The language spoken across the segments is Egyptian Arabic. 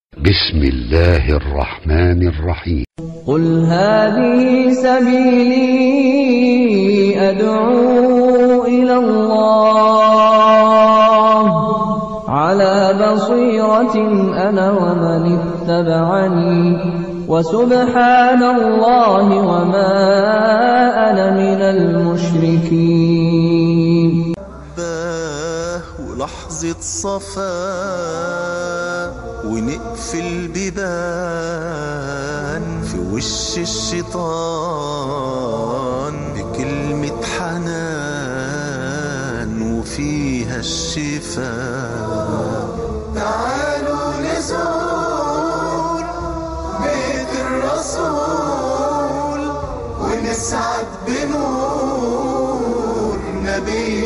بسم الله الرحمن الرحيم قل هذه سبيلي أدعو إلى الله على بصيرة أنا ومن اتبعني وسبحان الله وما أنا من المشركين باه ولحظة صفاء ونقفل بيبان في وش الشيطان بكلمة حنان وفيها الشفاء تعالوا نزور بيت الرسول ونسعد بنور نبي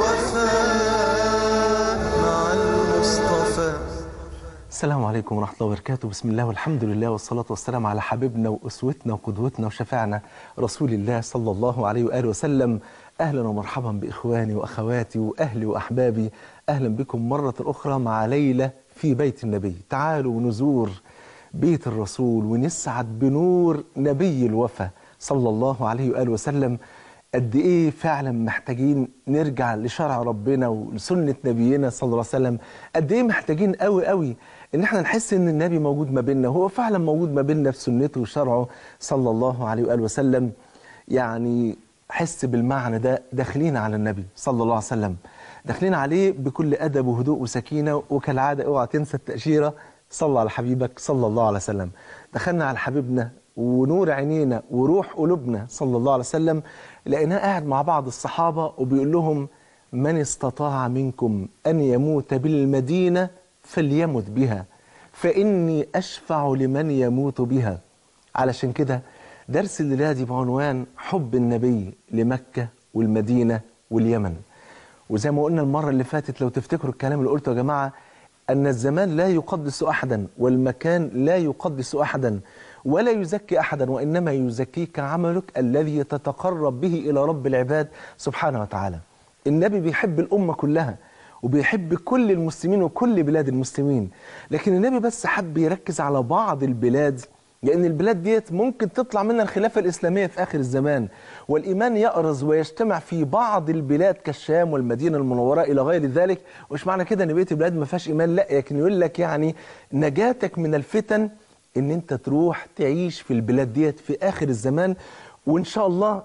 الوفاء مع المصطفى السلام عليكم ورحمة الله وبركاته بسم الله والحمد لله والصلاة والسلام على حبيبنا وأسوتنا وقدوتنا وشفاعنا رسول الله صلى الله عليه وآله وسلم أهلا ومرحبا بإخواني وأخواتي وأهلي وأحبابي أهلا بكم مرة أخرى مع ليلة في بيت النبي تعالوا نزور بيت الرسول ونسعد بنور نبي الوفا صلى الله عليه وآله وسلم قد ايه فعلا محتاجين نرجع لشرع ربنا ولسنه نبينا صلى الله عليه وسلم قد ايه محتاجين قوي قوي ان احنا نحس ان النبي موجود ما بيننا هو فعلا موجود ما بيننا في سنته وشرعه صلى الله عليه واله وسلم يعني حس بالمعنى ده داخلين على النبي صلى الله عليه وسلم داخلين عليه بكل ادب وهدوء وسكينه وكالعاده اوعى تنسى التاشيره صلى على حبيبك صلى الله عليه وسلم دخلنا على حبيبنا ونور عينينا وروح قلوبنا صلى الله عليه وسلم لقيناه قاعد مع بعض الصحابة وبيقول لهم من استطاع منكم أن يموت بالمدينة فليمت بها فإني أشفع لمن يموت بها علشان كده درس الليلة دي بعنوان حب النبي لمكة والمدينة واليمن وزي ما قلنا المرة اللي فاتت لو تفتكروا الكلام اللي قلته يا جماعة أن الزمان لا يقدس أحدا والمكان لا يقدس أحدا ولا يزكي أحدا وإنما يزكيك عملك الذي تتقرب به إلى رب العباد سبحانه وتعالى النبي بيحب الأمة كلها وبيحب كل المسلمين وكل بلاد المسلمين لكن النبي بس حب يركز على بعض البلاد لأن البلاد ديت ممكن تطلع منها الخلافة الإسلامية في آخر الزمان والإيمان يأرز ويجتمع في بعض البلاد كالشام والمدينة المنورة إلى غير ذلك ومش معنى كده أن بقية البلاد ما فيهاش إيمان لا لكن يقول لك يعني نجاتك من الفتن ان انت تروح تعيش في البلاد ديت في اخر الزمان وان شاء الله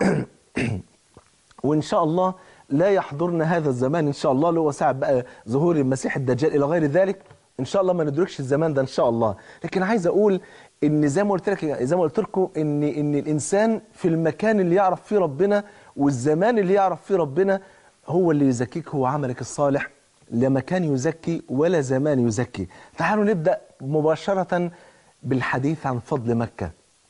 وان شاء الله لا يحضرنا هذا الزمان ان شاء الله اللي هو ساعه بقى ظهور المسيح الدجال الى غير ذلك ان شاء الله ما ندركش الزمان ده ان شاء الله لكن عايز اقول ان زي ما قلت لك زي ما قلت لكم ان ان الانسان في المكان اللي يعرف فيه ربنا والزمان اللي يعرف فيه ربنا هو اللي يزكيك هو عملك الصالح لا مكان يزكي ولا زمان يزكي تعالوا نبدا مباشره بالحديث عن فضل مكة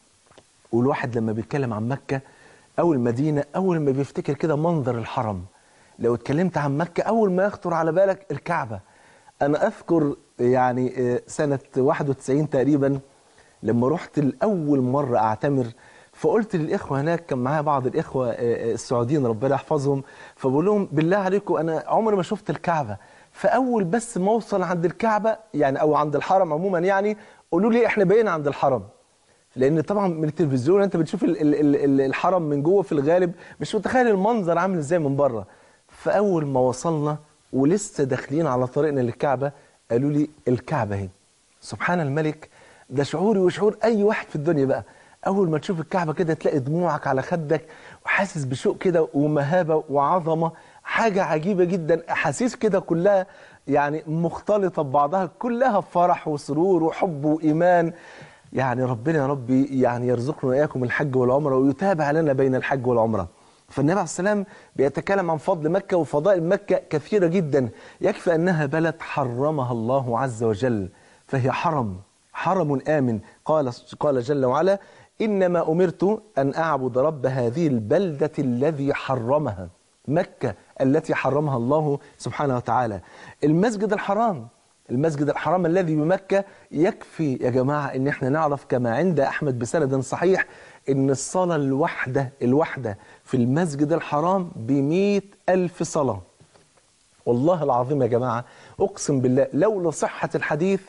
والواحد لما بيتكلم عن مكة أو المدينة أول ما بيفتكر كده منظر الحرم لو اتكلمت عن مكة أول ما يخطر على بالك الكعبة أنا أذكر يعني سنة 91 تقريبا لما رحت لأول مرة أعتمر فقلت للإخوة هناك كان معايا بعض الإخوة السعوديين ربنا يحفظهم فبقول لهم بالله عليكم أنا عمري ما شفت الكعبة فأول بس ما أوصل عند الكعبة يعني أو عند الحرم عموما يعني قولوا لي احنا بقينا عند الحرم لان طبعا من التلفزيون انت بتشوف ال ال ال الحرم من جوه في الغالب مش متخيل المنظر عامل ازاي من بره فاول ما وصلنا ولسه داخلين على طريقنا للكعبه قالوا لي الكعبه اهي سبحان الملك ده شعوري وشعور اي واحد في الدنيا بقى اول ما تشوف الكعبه كده تلاقي دموعك على خدك وحاسس بشوق كده ومهابه وعظمه حاجه عجيبه جدا احاسيس كده كلها يعني مختلطة ببعضها كلها فرح وسرور وحب وإيمان يعني ربنا يا ربي يعني يرزقنا وإياكم الحج والعمرة ويتابع لنا بين الحج والعمرة فالنبي عليه السلام بيتكلم عن فضل مكة وفضائل مكة كثيرة جدا يكفي أنها بلد حرمها الله عز وجل فهي حرم حرم آمن قال, قال جل وعلا إنما أمرت أن أعبد رب هذه البلدة الذي حرمها مكة التي حرمها الله سبحانه وتعالى المسجد الحرام المسجد الحرام الذي بمكة يكفي يا جماعة ان احنا نعرف كما عند احمد بسند صحيح ان الصلاة الواحدة الواحدة في المسجد الحرام بمئة ألف صلاة والله العظيم يا جماعة أقسم بالله لولا صحة الحديث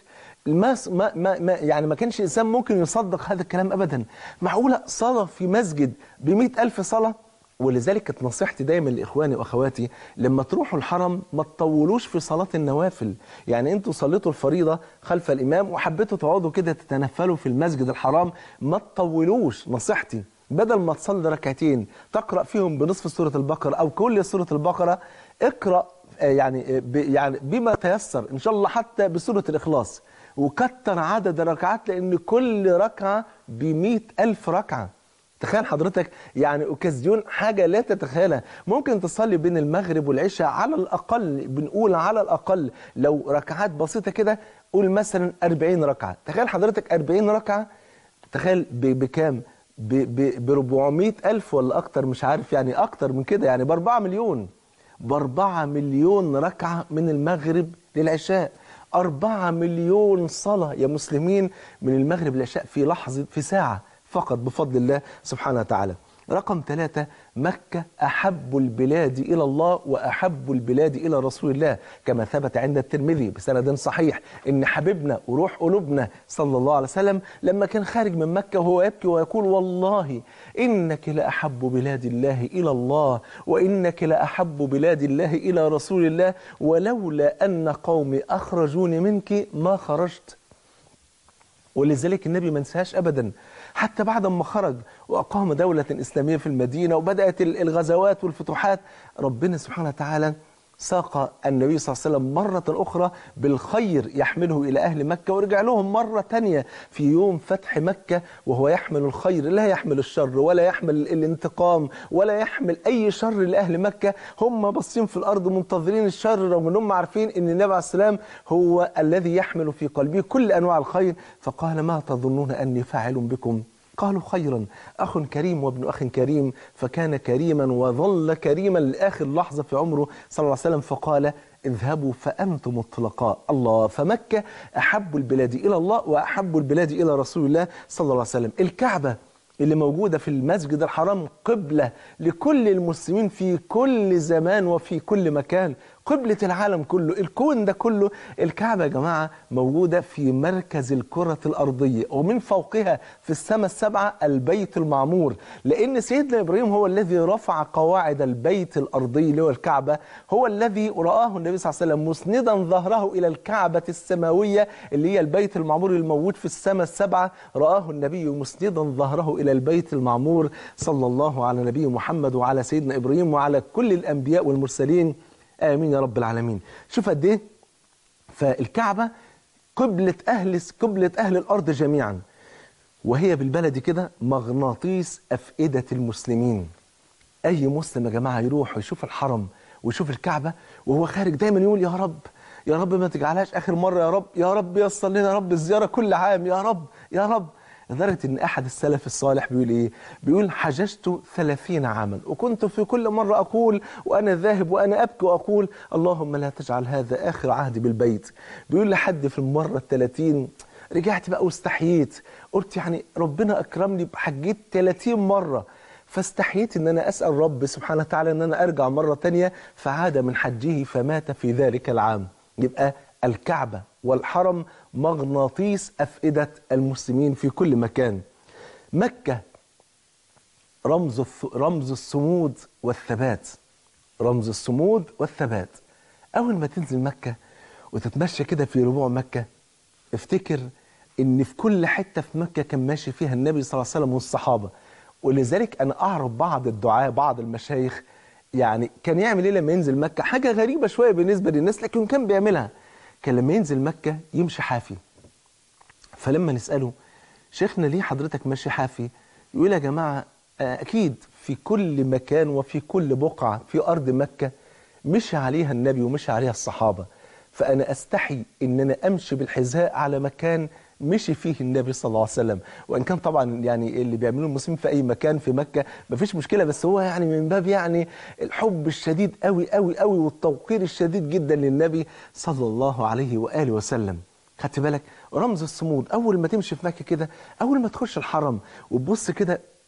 ما ما ما ما- يعني ما كانش انسان ممكن يصدق هذا الكلام ابدا معقوله صلاه في مسجد ب ألف صلاه ولذلك كانت نصيحتي دايما لاخواني واخواتي لما تروحوا الحرم ما تطولوش في صلاه النوافل يعني انتوا صليتوا الفريضه خلف الامام وحبيتوا تقعدوا كده تتنفلوا في المسجد الحرام ما تطولوش نصيحتي بدل ما تصلي ركعتين تقرا فيهم بنصف سوره البقره او كل سوره البقره اقرا آه، يعني آه، ب- يعني بما تيسر ان شاء الله حتى بسوره الاخلاص وكتر عدد الركعات لان كل ركعه ب ألف ركعه تخيل حضرتك يعني اوكازيون حاجه لا تتخيلها ممكن تصلي بين المغرب والعشاء على الاقل بنقول على الاقل لو ركعات بسيطه كده قول مثلا 40 ركعه تخيل حضرتك 40 ركعه تخيل ب- بكام ب 400 ألف ولا أكتر مش عارف يعني أكتر من كده يعني ب 4 مليون ب 4 مليون ركعة من المغرب للعشاء 4 مليون صلاة يا مسلمين من المغرب للعشاء في لحظة في ساعة فقط بفضل الله سبحانه وتعالى رقم ثلاثة مكة أحب البلاد إلى الله وأحب البلاد إلى رسول الله كما ثبت عند الترمذي بسند صحيح إن حبيبنا وروح قلوبنا صلى الله عليه وسلم لما كان خارج من مكة وهو يبكي ويقول والله إنك لأحب بلاد الله إلى الله وإنك لأحب بلاد الله إلى رسول الله ولولا أن قومي أخرجوني منك ما خرجت ولذلك النبي ما انساهاش ابدا حتى بعد ما خرج واقام دوله اسلاميه في المدينه وبدات ال- الغزوات والفتوحات ربنا سبحانه وتعالى ساق النبي صلى الله عليه وسلم مرة أخرى بالخير يحمله إلى أهل مكة ورجع لهم مرة تانية في يوم فتح مكة وهو يحمل الخير لا يحمل الشر ولا يحمل الانتقام ولا يحمل أي شر لأهل مكة هم باصين في الأرض منتظرين الشر رغم أنهم عارفين أن النبي عليه السلام هو الذي يحمل في قلبه كل أنواع الخير فقال ما تظنون أني فاعل بكم قالوا خيرا أخ كريم وابن أخ كريم فكان كريما وظل كريما لآخر لحظة في عمره صلى الله عليه وسلم فقال اذهبوا فأنتم الطلقاء الله فمكة أحب البلاد إلى الله وأحب البلاد إلى رسول الله صلى الله عليه وسلم الكعبة اللي موجودة في المسجد الحرام قبلة لكل المسلمين في كل زمان وفي كل مكان قبلة العالم كله الكون ده كله الكعبة يا جماعة موجودة في مركز الكرة الأرضية ومن فوقها في السماء السبعة البيت المعمور لأن سيدنا إبراهيم هو الذي رفع قواعد البيت الأرضي اللي هو الكعبة هو الذي رآه النبي صلى الله عليه وسلم مسندا ظهره إلى الكعبة السماوية اللي هي البيت المعمور الموجود في السماء السبعة رآه النبي مسندا ظهره إلى البيت المعمور صلى الله على نبي محمد وعلى سيدنا إبراهيم وعلى كل الأنبياء والمرسلين آمين يا رب العالمين شوف قد إيه فالكعبة قبلة أهل قبلة أهل الأرض جميعا وهي بالبلد كده مغناطيس أفئدة المسلمين أي مسلم يا جماعة يروح ويشوف الحرم ويشوف الكعبة وهو خارج دايما يقول يا رب يا رب ما تجعلهاش آخر مرة يا رب يا رب يصل لنا يا رب الزيارة كل عام يا رب يا رب لدرجة إن أحد السلف الصالح بيقول إيه؟ بيقول حججت ثلاثين عاما وكنت في كل مرة أقول وأنا ذاهب وأنا أبكي وأقول اللهم لا تجعل هذا آخر عهدي بالبيت بيقول لحد في المرة الثلاثين رجعت بقى واستحييت قلت يعني ربنا أكرمني بحجيت 30 مرة فاستحييت ان انا اسال رب سبحانه وتعالى ان انا ارجع مره تانية فعاد من حجه فمات في ذلك العام يبقى الكعبه والحرم مغناطيس افئده المسلمين في كل مكان مكه رمز الث- رمز الصمود والثبات رمز الصمود والثبات اول ما تنزل مكه وتتمشى كده في ربوع مكه افتكر ان في كل حته في مكه كان ماشي فيها النبي صلى الله عليه وسلم والصحابه ولذلك انا اعرف بعض الدعاة بعض المشايخ يعني كان يعمل ايه لما ينزل مكه حاجه غريبه شويه بالنسبه للناس لكن كان بيعملها كان لما ينزل مكه يمشي حافي فلما نساله شيخنا ليه حضرتك ماشي حافي يقول يا جماعه آه، اكيد في كل مكان وفي كل بقعه في ارض مكه مشي عليها النبي ومشي عليها الصحابه فانا استحي ان انا امشي بالحذاء على مكان مشي فيه النبي صلى الله عليه وسلم وان كان طبعا يعني اللي بيعملوه المسلمين في اي مكان في مكه مفيش مشكله بس هو يعني من باب يعني الحب الشديد قوي قوي قوي والتوقير الشديد جدا للنبي صلى الله عليه واله وسلم خدت بالك رمز الصمود اول ما تمشي في مكه كده اول ما تخش الحرم وتبص كده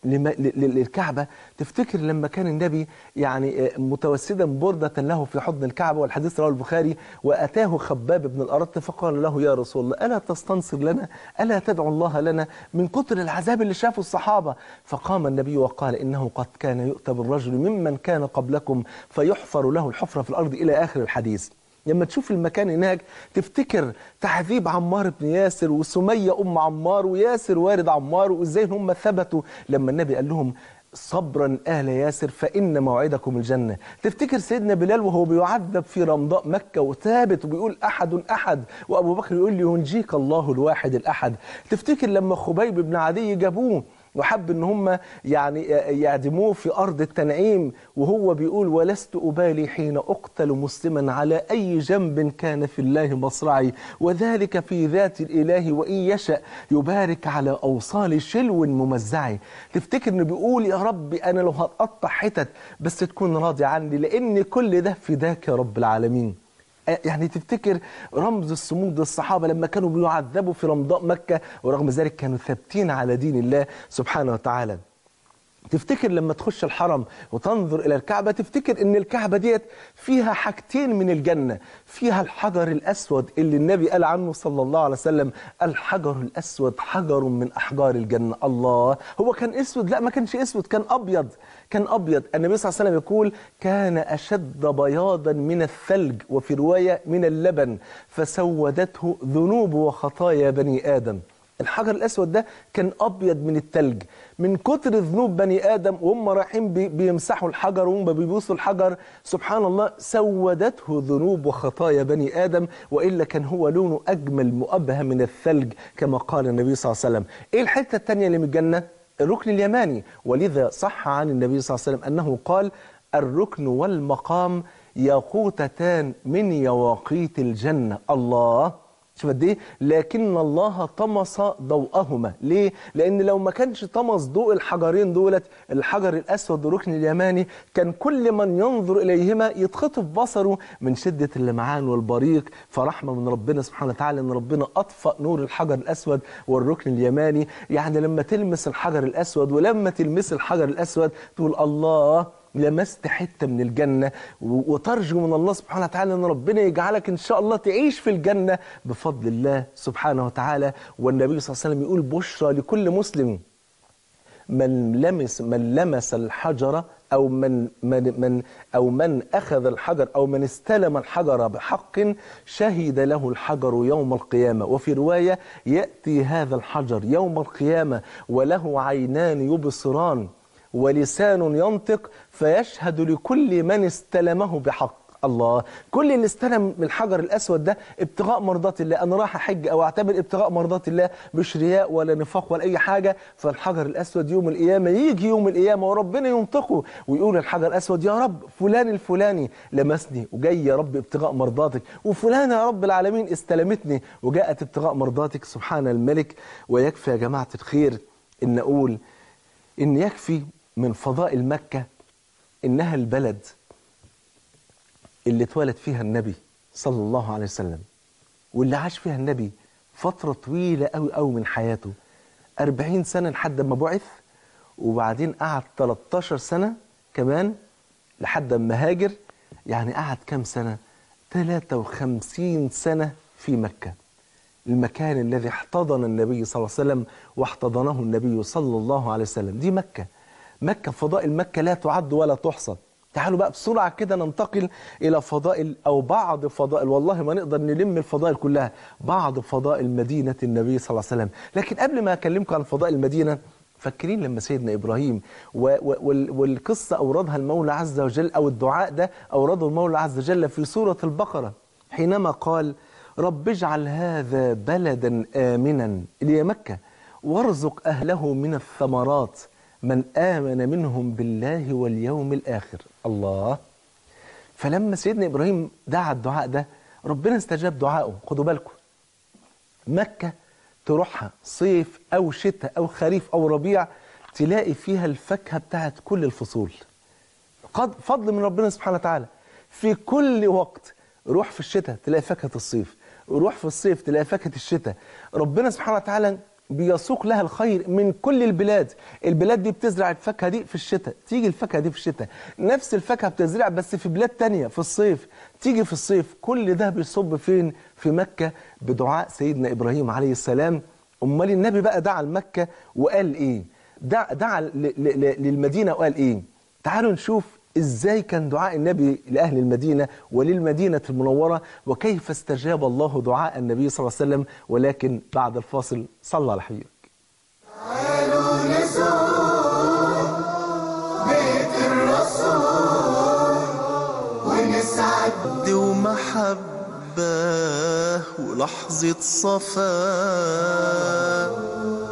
لما- ل- ل- للكعبة تفتكر لما كان النبي يعني آه، متوسدا بردة له في حضن الكعبة والحديث رواه البخاري وأتاه خباب بن الأرط فقال له يا رسول الله ألا تستنصر لنا ألا تدعو الله لنا من كتر العذاب اللي شافه الصحابة فقام النبي وقال إنه قد كان يؤتى بالرجل ممن كان قبلكم فيحفر له الحفرة في الأرض إلى آخر الحديث لما تشوف المكان هناك تفتكر تعذيب عمار بن ياسر وسمية أم عمار وياسر والد عمار وإزاي إن هم ثبتوا لما النبي قال لهم صبرا آل ياسر فإن موعدكم الجنة تفتكر سيدنا بلال وهو بيعذب في رمضاء مكة وثابت وبيقول أحد أحد وأبو بكر يقول لي ينجيك الله الواحد الأحد تفتكر لما خبيب بن عدي جابوه وحب ان هم يعني يعدموه في ارض التنعيم وهو بيقول ولست ابالي حين اقتل مسلما على اي جنب كان في الله مصرعي وذلك في ذات الاله وان يشا يبارك على اوصال شلو ممزعي تفتكر انه بيقول يا رب انا لو هتقطع حتت بس تكون راضي عني لان كل ده فداك يا رب العالمين يعني تفتكر رمز الصمود الصحابة لما كانوا بيعذبوا في رمضاء مكة ورغم ذلك كانوا ثابتين على دين الله سبحانه وتعالى تفتكر لما تخش الحرم وتنظر إلى الكعبة تفتكر إن الكعبة ديت فيها حاجتين من الجنة فيها الحجر الأسود اللي النبي قال عنه صلى الله عليه وسلم الحجر الأسود حجر من أحجار الجنة الله هو كان أسود لا ما كانش أسود كان أبيض كان أبيض النبي صلى الله عليه وسلم يقول كان أشد بياضا من الثلج وفي رواية من اللبن فسودته ذنوب وخطايا بني آدم الحجر الأسود ده كان أبيض من التلج من كتر ذنوب بني آدم وهم رايحين بي- بيمسحوا الحجر وهم بيبوسوا الحجر سبحان الله سودته ذنوب وخطايا بني آدم وإلا كان هو لونه أجمل مؤبه من الثلج كما قال النبي صلى الله عليه وسلم إيه الحتة التانية اللي من الجنة؟ الركن اليماني ولذا صح عن النبي صلى الله عليه وسلم أنه قال الركن والمقام ياقوتتان من يواقيت الجنة الله شوف قد ايه لكن الله طمس ضوءهما ليه لان لو ما كانش طمس ضوء الحجرين دولت الحجر الاسود والركن اليماني كان كل من ينظر اليهما يتخطف بصره من شده اللمعان والبريق فرحمه من ربنا سبحانه وتعالى ان ربنا اطفأ نور الحجر الاسود والركن اليماني يعني لما تلمس الحجر الاسود ولما تلمس الحجر الاسود تقول الله لمست حتة من الجنة و- وترجو من الله سبحانه وتعالى أن ربنا يجعلك إن شاء الله تعيش في الجنة بفضل الله سبحانه وتعالى والنبي صلى الله عليه وسلم يقول بشرى لكل مسلم من لمس من لمس الحجر أو من من من أو من أخذ الحجر أو من استلم الحجر بحق شهد له الحجر يوم القيامة وفي رواية يأتي هذا الحجر يوم القيامة وله عينان يبصران ولسان ينطق فيشهد لكل من استلمه بحق الله كل اللي استلم من الحجر الاسود ده ابتغاء مرضات الله انا رايح احج او اعتبر ابتغاء مرضات الله مش رياء ولا نفاق ولا اي حاجه فالحجر الاسود يوم القيامه يجي يوم القيامه وربنا ينطقه ويقول الحجر الاسود يا رب فلان الفلاني لمسني وجاي يا رب ابتغاء مرضاتك وفلان يا رب العالمين استلمتني وجاءت ابتغاء مرضاتك سبحان الملك ويكفي يا جماعه الخير ان اقول ان يكفي من فضائل مكه انها البلد اللي اتولد فيها النبي صلى الله عليه وسلم واللي عاش فيها النبي فترة طويلة قوي قوي من حياته أربعين سنة لحد ما بعث وبعدين قعد 13 سنة كمان لحد ما هاجر يعني قعد كام سنة 53 سنة في مكة المكان الذي احتضن النبي صلى الله عليه وسلم واحتضنه النبي صلى الله عليه وسلم دي مكة مكة فضائل مكة لا تعد ولا تحصى تعالوا بقى بسرعة كده ننتقل إلى فضائل أو بعض فضائل والله ما نقدر نلم الفضائل كلها بعض فضائل مدينة النبي صلى الله عليه وسلم لكن قبل ما أكلمكم عن فضائل المدينة فاكرين لما سيدنا إبراهيم و و وال والقصة أوردها المولى عز وجل أو الدعاء ده أورده المولى عز وجل في سورة البقرة حينما قال رب اجعل هذا بلدا آمنا اللي هي مكة وارزق أهله من الثمرات من آمن منهم بالله واليوم الآخر الله فلما سيدنا إبراهيم دعا الدعاء ده ربنا استجاب دعائه خدوا بالكم مكة تروحها صيف أو شتاء أو خريف أو ربيع تلاقي فيها الفاكهة بتاعت كل الفصول قد فضل من ربنا سبحانه وتعالى في كل وقت روح في الشتاء تلاقي فاكهة الصيف روح في الصيف تلاقي فاكهة الشتاء ربنا سبحانه وتعالى بيسوق لها الخير من كل البلاد البلاد دي بتزرع الفاكهة دي في الشتاء تيجي الفاكهة دي في الشتاء نفس الفاكهة بتزرع بس في بلاد تانية في الصيف تيجي في الصيف كل ده بيصب فين في مكة بدعاء سيدنا إبراهيم عليه السلام أمال النبي بقى دعا لمكة وقال إيه دعا, دعا ل- ل- ل- للمدينة وقال إيه تعالوا نشوف ازاي كان دعاء النبي لاهل المدينه وللمدينه المنوره وكيف استجاب الله دعاء النبي صلى الله عليه وسلم ولكن بعد الفاصل صلى على حبيبك بيت الرسول ونسعد ومحبة ولحظة صفاء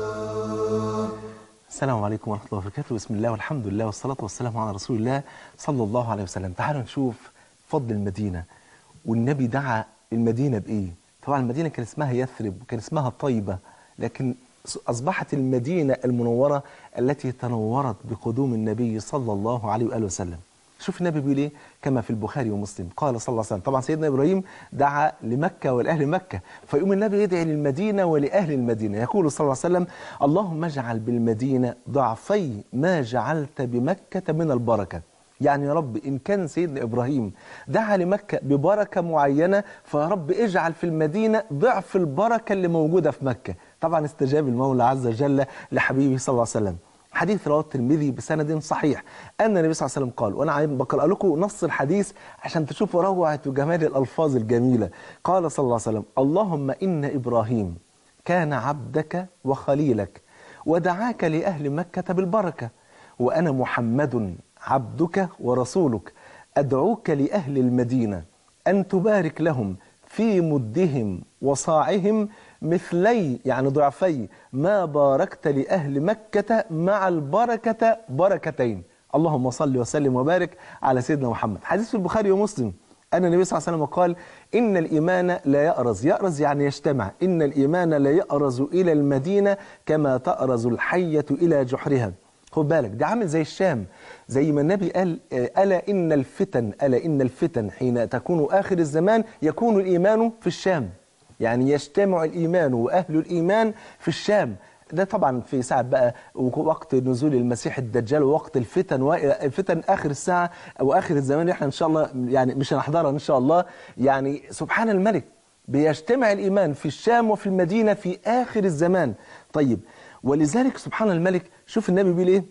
السلام عليكم ورحمه الله وبركاته بسم الله والحمد لله والصلاه والسلام على رسول الله صلى الله عليه وسلم تعالوا نشوف فضل المدينه والنبي دعا المدينه بايه طبعا المدينه كان اسمها يثرب وكان اسمها طيبه لكن اصبحت المدينه المنوره التي تنورت بقدوم النبي صلى الله عليه واله وسلم شوف النبي بيقول ايه كما في البخاري ومسلم قال صلى الله عليه وسلم طبعا سيدنا ابراهيم دعا لمكه ولاهل مكه فيقوم النبي يدعي للمدينه ولاهل المدينه يقول صلى الله عليه وسلم اللهم اجعل بالمدينه ضعفي ما جعلت بمكه من البركه يعني يا رب إن كان سيدنا إبراهيم دعا لمكة ببركة معينة فيا رب اجعل في المدينة ضعف البركة اللي موجودة في مكة طبعا استجاب المولى عز وجل لحبيبه صلى الله عليه وسلم حديث رواه الترمذي بسند صحيح أن النبي صلى الله عليه وسلم قال وأنا عايز بقرأ لكم نص الحديث عشان تشوفوا روعة وجمال الألفاظ الجميلة قال صلى الله عليه وسلم اللهم إن إبراهيم كان عبدك وخليلك ودعاك لأهل مكة بالبركة وأنا محمد عبدك ورسولك أدعوك لأهل المدينة أن تبارك لهم في مدهم وصاعهم مثلي يعني ضعفي ما باركت لأهل مكة مع البركة بركتين اللهم صل وسلم وبارك على سيدنا محمد حديث في البخاري ومسلم أن النبي صلى الله عليه وسلم قال إن الإيمان لا يأرز يأرز يعني يجتمع إن الإيمان لا يأرز إلى المدينة كما تأرز الحية إلى جحرها خد بالك ده عامل زي الشام زي ما النبي قال آه، ألا إن الفتن ألا إن الفتن حين تكون آخر الزمان يكون الإيمان في الشام يعني يجتمع الإيمان وأهل الإيمان في الشام ده طبعا في ساعة بقى وقت نزول المسيح الدجال ووقت الفتن والفتن آخر الساعة أو آخر الزمان اللي احنا إن شاء الله يعني مش هنحضرها إن شاء الله يعني سبحان الملك بيجتمع الإيمان في الشام وفي المدينة في آخر الزمان طيب ولذلك سبحان الملك شوف النبي بيقول إيه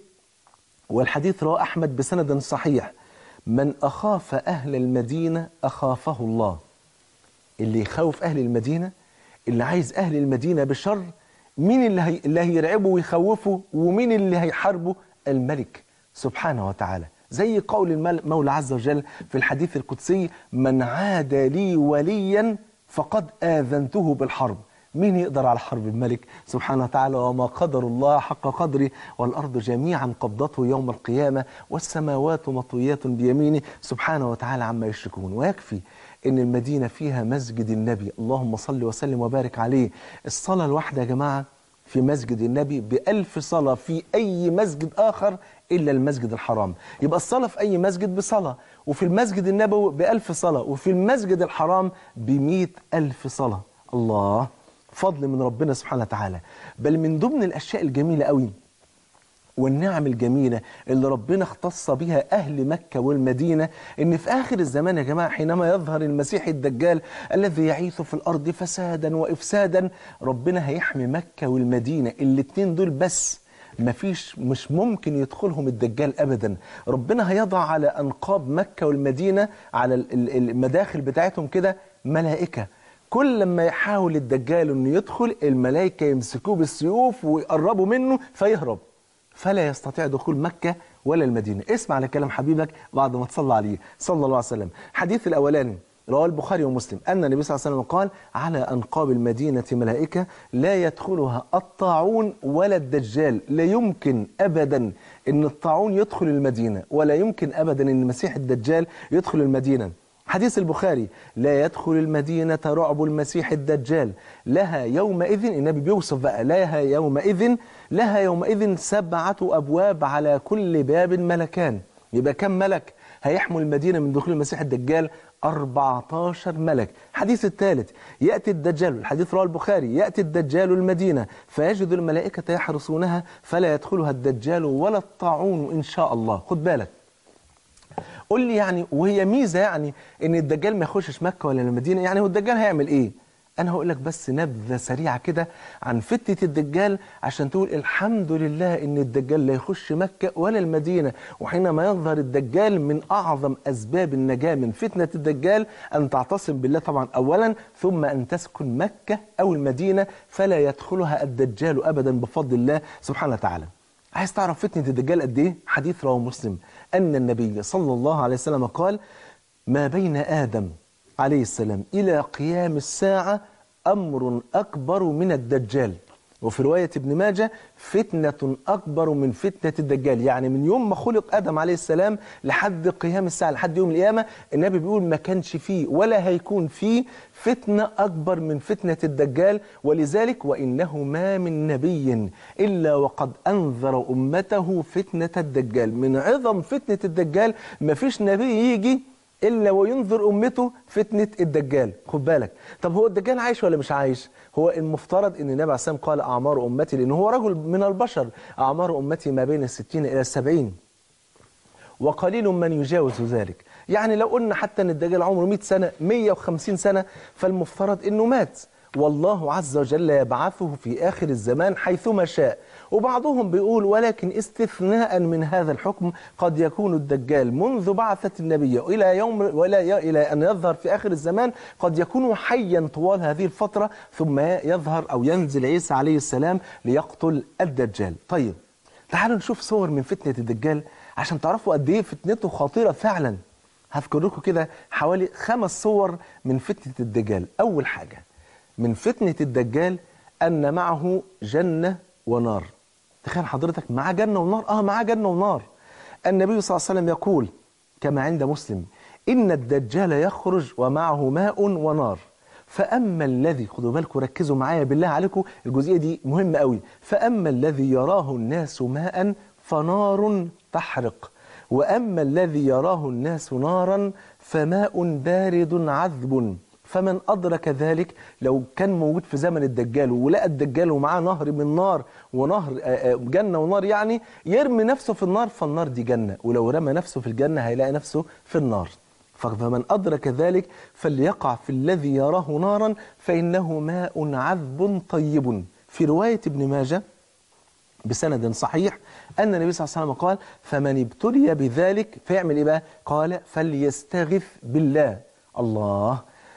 والحديث رواه أحمد بسند صحيح من أخاف أهل المدينة أخافه الله اللي يخوف أهل المدينة اللي عايز أهل المدينة بشر مين اللي, هي... اللي هيرعبه ويخوفه ومين اللي هيحاربه الملك سبحانه وتعالى زي قول المولى عز وجل في الحديث القدسي من عاد لي وليا فقد آذنته بالحرب مين يقدر على حرب الملك سبحانه وتعالى وما قدر الله حق قدره والأرض جميعا قبضته يوم القيامة والسماوات مطويات بيمينه سبحانه وتعالى عما يشركون ويكفي ان المدينة فيها مسجد النبي اللهم صل وسلم وبارك عليه الصلاة الواحدة يا جماعة في مسجد النبي بألف صلاة في أي مسجد آخر إلا المسجد الحرام يبقى الصلاة في أي مسجد بصلاة وفي المسجد النبوي بألف صلاة وفي المسجد الحرام بمئة ألف صلاة الله فضل من ربنا سبحانه وتعالى بل من ضمن الأشياء الجميلة قوي والنعم الجميلة اللي ربنا اختص بها أهل مكة والمدينة إن في آخر الزمان يا جماعة حينما يظهر المسيح الدجال الذي يعيث في الأرض فسادا وإفسادا ربنا هيحمي مكة والمدينة الاتنين دول بس مفيش مش ممكن يدخلهم الدجال أبدا ربنا هيضع على أنقاب مكة والمدينة على ال- ال- المداخل بتاعتهم كده ملائكة كل لما يحاول الدجال انه يدخل الملائكة يمسكوه بالسيوف ويقربوا منه فيهرب فلا يستطيع دخول مكة ولا المدينة اسمع على كلام حبيبك بعد ما تصلى عليه صلى الله عليه وسلم حديث الأولاني رواه البخاري ومسلم أن النبي صلى الله عليه وسلم قال على أنقاب المدينة ملائكة لا يدخلها الطاعون ولا الدجال لا يمكن أبدا أن الطاعون يدخل المدينة ولا يمكن أبدا أن المسيح الدجال يدخل المدينة حديث البخاري لا يدخل المدينة رعب المسيح الدجال لها يومئذ النبي بيوصف بقى لها يومئذ لها يومئذ سبعة أبواب على كل باب ملكان يبقى كم ملك هيحموا المدينة من دخول المسيح الدجال 14 ملك الحديث الثالث يأتي الدجال الحديث رواه البخاري يأتي الدجال المدينة فيجد الملائكة يحرسونها فلا يدخلها الدجال ولا الطاعون إن شاء الله خد بالك قول لي يعني وهي ميزة يعني ان الدجال ما يخشش مكة ولا المدينة يعني هو الدجال هيعمل ايه انا هقول لك بس نبذة سريعة كده عن فتنة الدجال عشان تقول الحمد لله ان الدجال لا يخش مكة ولا المدينة وحينما يظهر الدجال من اعظم اسباب النجاة من فتنة الدجال ان تعتصم بالله طبعا اولا ثم ان تسكن مكة او المدينة فلا يدخلها الدجال ابدا بفضل الله سبحانه وتعالى عايز تعرف فتنة الدجال قد ايه حديث رواه مسلم أن النبي صلى الله عليه وسلم قال ما بين آدم عليه السلام إلى قيام الساعة أمر أكبر من الدجال وفي رواية ابن ماجه فتنة أكبر من فتنة الدجال يعني من يوم ما خلق آدم عليه السلام لحد قيام الساعة لحد يوم القيامة النبي بيقول ما كانش فيه ولا هيكون فيه فتنة أكبر من فتنة الدجال ولذلك وإنه ما من نبي إلا وقد أنذر أمته فتنة الدجال من عظم فتنة الدجال ما فيش نبي يجي إلا وينذر أمته فتنة الدجال خد بالك طب هو الدجال عايش ولا مش عايش هو المفترض ان النبي عليه الصلاه والسلام قال اعمار امتي لان هو رجل من البشر اعمار امتي ما بين الستين الى السبعين وقليل من يجاوز ذلك يعني لو قلنا حتى ان الدجال عمره 100 سنه 150 سنه فالمفترض انه مات والله عز وجل يبعثه في آخر الزمان حيثما شاء وبعضهم بيقول ولكن استثناء من هذا الحكم قد يكون الدجال منذ بعثة النبي إلى يوم ولا ي- إلى أن يظهر في آخر الزمان قد يكون حيا طوال هذه الفترة ثم يظهر أو ينزل عيسى عليه السلام ليقتل الدجال طيب تعالوا نشوف صور من فتنة الدجال عشان تعرفوا قد إيه فتنته خطيرة فعلا هذكر لكم كده حوالي خمس صور من فتنة الدجال أول حاجة من فتنة الدجال أن معه جنة ونار تخيل حضرتك معاه جنة ونار آه معاه جنة ونار النبي صلى الله عليه وسلم يقول كما عند مسلم إن الدجال يخرج ومعه ماء ونار فأما الذي خدوا بالكم ركزوا معايا بالله عليكم الجزئية دي مهمة قوي فأما الذي يراه الناس ماء فنار تحرق وأما الذي يراه الناس نارا فماء بارد عذب فمن أدرك ذلك لو كان موجود في زمن الدجال ولقى الدجال ومعاه نهر من نار ونهر آه، آه، جنة ونار يعني يرمي نفسه في النار فالنار دي جنة ولو رمى نفسه في الجنة هيلاقي نفسه في النار فمن أدرك ذلك فليقع في الذي يراه نارا فإنه ماء عذب طيب في رواية ابن ماجه بسند صحيح أن النبي صلى الله عليه وسلم قال فمن ابتلي بذلك فيعمل إيه بقى؟ قال فليستغث بالله الله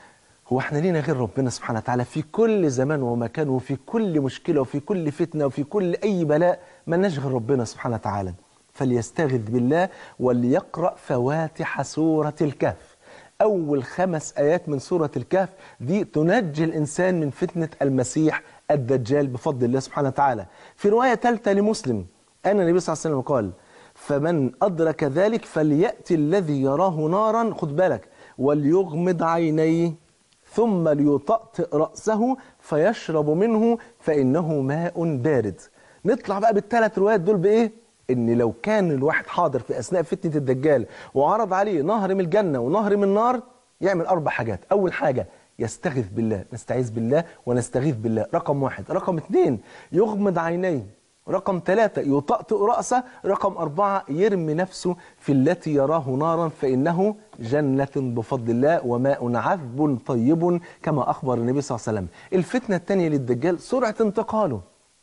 هو احنا لينا غير ربنا سبحانه وتعالى في كل زمان ومكان وفي كل مشكلة وفي كل فتنة وفي كل أي بلاء ملناش غير ربنا سبحانه وتعالى فليستغث بالله وليقرأ فواتح سورة الكهف أول خمس آيات من سورة الكهف دي تنجي الإنسان من فتنة المسيح الدجال بفضل الله سبحانه وتعالى في رواية ثالثة لمسلم أن النبي صلى الله عليه وسلم قال فمن أدرك ذلك فليأتي الذي يراه نارا خد بالك وليغمض عينيه ثم ليطأطئ رأسه فيشرب منه فإنه ماء بارد نطلع بقى بالثلاث روايات دول بإيه؟ إن لو كان الواحد حاضر في أثناء فتنة الدجال وعرض عليه نهر من الجنة ونهر من النار يعمل أربع حاجات أول حاجة يستغيث بالله نستعيذ بالله ونستغيث بالله رقم واحد رقم اثنين يغمض عينيه رقم ثلاثة يطأطئ رأسه رقم أربعة يرمي نفسه في التي يراه نارا فإنه جنة بفضل الله وماء عذب طيب كما أخبر النبي صلى الله عليه وسلم الفتنة الثانية للدجال سرعة انتقاله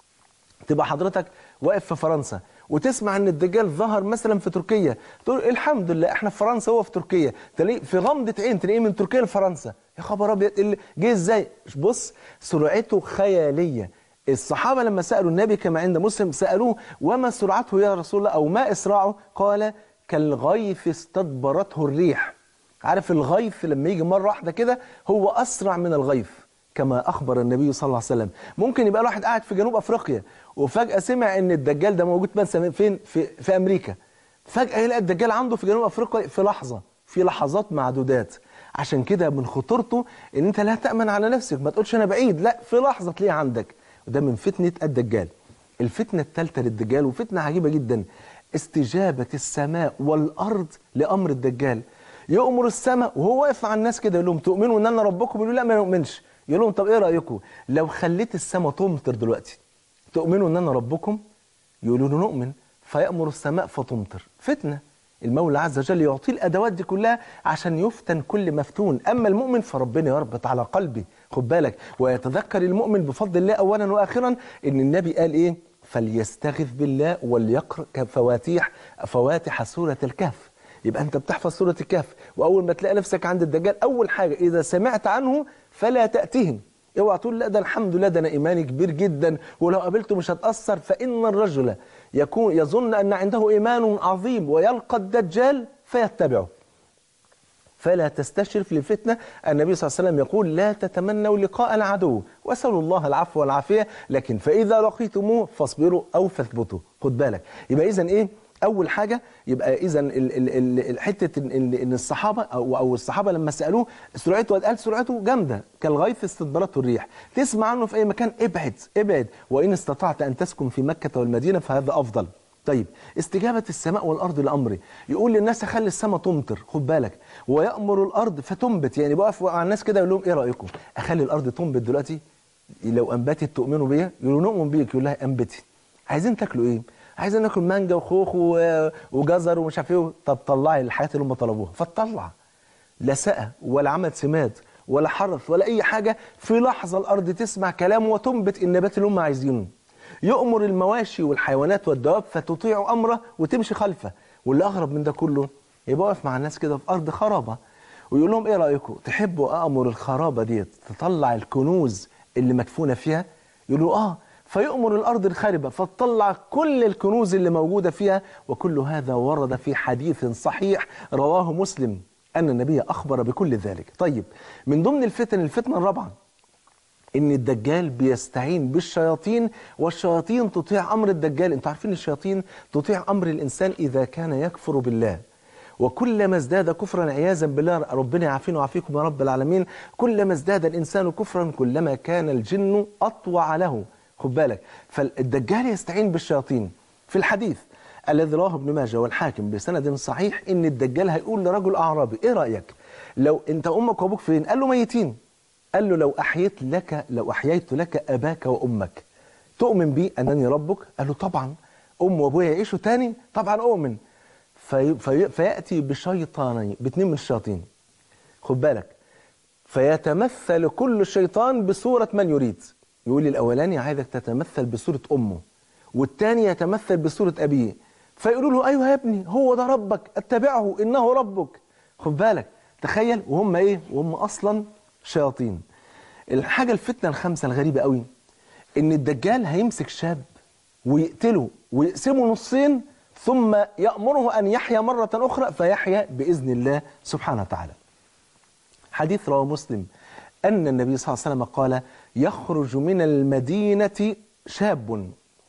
تبقى حضرتك واقف في فرنسا وتسمع ان الدجال ظهر مثلا في تركيا تقول الحمد لله احنا في فرنسا هو في تركيا تلاقيه في غمضه عين تلاقيه من تركيا لفرنسا يا خبر ابيض اللي جه ازاي بص سرعته خياليه الصحابه لما سالوا النبي كما عند مسلم سالوه وما سرعته يا رسول الله او ما اسراعه قال كالغيث استدبرته الريح عارف الغيث لما يجي مره واحده كده هو اسرع من الغيث كما أخبر النبي صلى الله عليه وسلم ممكن يبقى الواحد قاعد في جنوب أفريقيا وفجأة سمع إن الدجال ده موجود مثلا فين في, في أمريكا فجأة يلاقي الدجال عنده في جنوب أفريقيا في لحظة في لحظات معدودات عشان كده من خطورته إن أنت لا تأمن على نفسك ما تقولش أنا بعيد لا في لحظة تلاقيه عندك وده من فتنة الدجال الفتنة الثالثة للدجال وفتنة عجيبة جدا استجابة السماء والأرض لأمر الدجال يؤمر السماء وهو واقف مع الناس كده يقول لهم تؤمنوا ان انا ربكم يقولوا لا ما نؤمنش يقول لهم طب ايه رايكم لو خليت السماء تمطر دلوقتي تؤمنوا ان انا ربكم يقولوا له نؤمن فيأمر السماء فتمطر فتنة المولى عز وجل يعطيه الأدوات دي كلها عشان يفتن كل مفتون أما المؤمن فربنا يربط على قلبه خد بالك ويتذكر المؤمن بفضل الله أولا وآخرا إن النبي قال إيه فليستغث بالله وليقرأ فواتيح فواتح سورة الكهف يبقى أنت بتحفظ سورة الكهف وأول ما تلاقي نفسك عند الدجال أول حاجة إذا سمعت عنه فلا تأتهم اوعى تقول لا ده الحمد لله ده انا ايماني كبير جدا ولو قابلته مش هتاثر فان الرجل يكون يظن ان عنده ايمان عظيم ويلقى الدجال فيتبعه فلا تستشرف للفتنة النبي صلى الله عليه وسلم يقول لا تتمنوا لقاء العدو واسألوا الله العفو والعافية لكن فإذا لقيتموه فاصبروا أو فاثبتوا خد بالك يبقى إذا إيه أول حاجة يبقى إذا حتة إن- إن إن الصحابة أو أو الصحابة لما سألوه سرعته قال سرعته جامدة كالغيث استدبرته الريح تسمع عنه في أي مكان ابعد ابعد وإن استطعت أن تسكن في مكة والمدينة فهذا أفضل طيب استجابة السماء والأرض لأمره يقول للناس خلي السماء تمطر خد بالك ويأمر الأرض فتنبت يعني بقف على الناس كده يقول لهم إيه رأيكم أخلي الأرض تنبت دلوقتي لو أنبتت تؤمنوا بيا يقولوا نؤمن بيك يقول لها أنبتي عايزين تاكلوا إيه عايزين ناكل مانجا وخوخ و- وجزر ومش عارف ايه طب طلعي الحاجات اللي هم طلبوها فتطلع لا سقى ولا عمل سماد ولا حرث ولا اي حاجه في لحظه الارض تسمع كلامه وتنبت النبات اللي هم عايزينه يؤمر المواشي والحيوانات والدواب فتطيع امره وتمشي خلفه واللي اغرب من ده كله يبقى واقف مع الناس كده في ارض خرابه ويقول لهم ايه رايكم تحبوا امر الخرابه ديت تطلع الكنوز اللي مدفونه فيها يقولوا اه فيؤمر الارض الخاربه فتطلع كل الكنوز اللي موجوده فيها وكل هذا ورد في حديث صحيح رواه مسلم ان النبي اخبر بكل ذلك طيب من ضمن الفتن الفتنه الرابعه ان الدجال بيستعين بالشياطين والشياطين تطيع امر الدجال انتوا عارفين الشياطين تطيع امر الانسان اذا كان يكفر بالله وكلما ازداد كفرا عياذا بالله ربنا يعافينا ويعافيكم يا رب العالمين كلما ازداد الانسان كفرا كلما كان الجن اطوع له خد بالك فالدجال يستعين بالشياطين في الحديث الذي رواه ابن ماجه والحاكم بسند صحيح ان الدجال هيقول لرجل اعرابي ايه رايك لو انت امك وابوك فين قال له ميتين قال له لو احييت لك لو احييت لك اباك وامك تؤمن بي انني ربك قال له طبعا ام وابويا يعيشوا تاني طبعا اؤمن في في فياتي بشيطانين باثنين من الشياطين خد بالك فيتمثل كل شيطان بصورة من يريد يقول لي الأولاني عايزك تتمثل بصورة أمه والتاني يتمثل بصورة أبيه فيقولوا له أيوه يا ابني هو ده ربك اتبعه إنه ربك خد بالك تخيل وهم إيه وهم أصلا شياطين الحاجة الفتنة الخامسة الغريبة قوي إن الدجال هيمسك شاب ويقتله ويقسمه نصين ثم يأمره أن يحيا مرة أخرى فيحيا بإذن الله سبحانه وتعالى حديث رواه مسلم أن النبي صلى الله عليه وسلم قال يخرج من المدينة شاب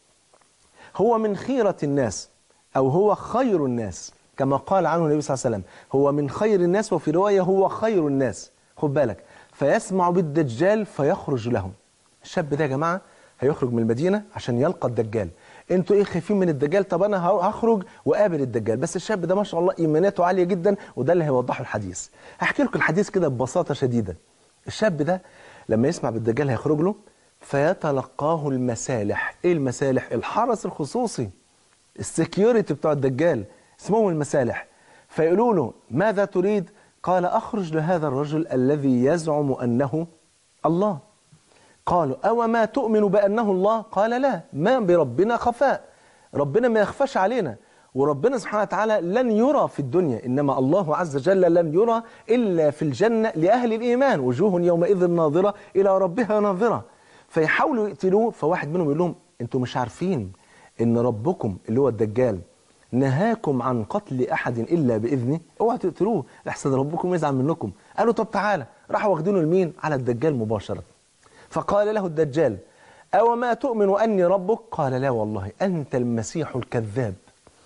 هو من خيرة الناس أو هو خير الناس كما قال عنه النبي صلى الله عليه وسلم هو من خير الناس وفي رواية هو خير الناس خد بالك فيسمع بالدجال فيخرج لهم الشاب ده يا جماعة هيخرج من المدينة عشان يلقى الدجال انتوا ايه خايفين من الدجال طب انا هخرج وقابل الدجال بس الشاب ده ما شاء الله ايماناته عاليه جدا وده اللي هيوضحه الحديث هحكي لكم الحديث كده ببساطه شديده الشاب ده لما يسمع بالدجال هيخرج له فيتلقاه المسالح ايه المسالح الحرس الخصوصي السكيورتي بتوع الدجال اسمهم المسالح فيقولوا له ماذا تريد قال اخرج لهذا الرجل الذي يزعم انه الله قالوا أو ما تؤمن بأنه الله قال لا ما بربنا خفاء ربنا ما يخفاش علينا وربنا سبحانه وتعالى لن يرى في الدنيا إنما الله عز وجل لن يرى إلا في الجنة لأهل الإيمان وجوه يومئذ ناظرة إلى ربها ناظرة فيحاولوا يقتلوه فواحد منهم يقول لهم أنتم مش عارفين إن ربكم اللي هو الدجال نهاكم عن قتل أحد إلا بإذنه اوعوا تقتلوه لحسن ربكم يزعل منكم قالوا طب تعالى راحوا واخدينه لمين على الدجال مباشرة فقال له الدجال أو ما تؤمن أني ربك قال لا والله أنت المسيح الكذاب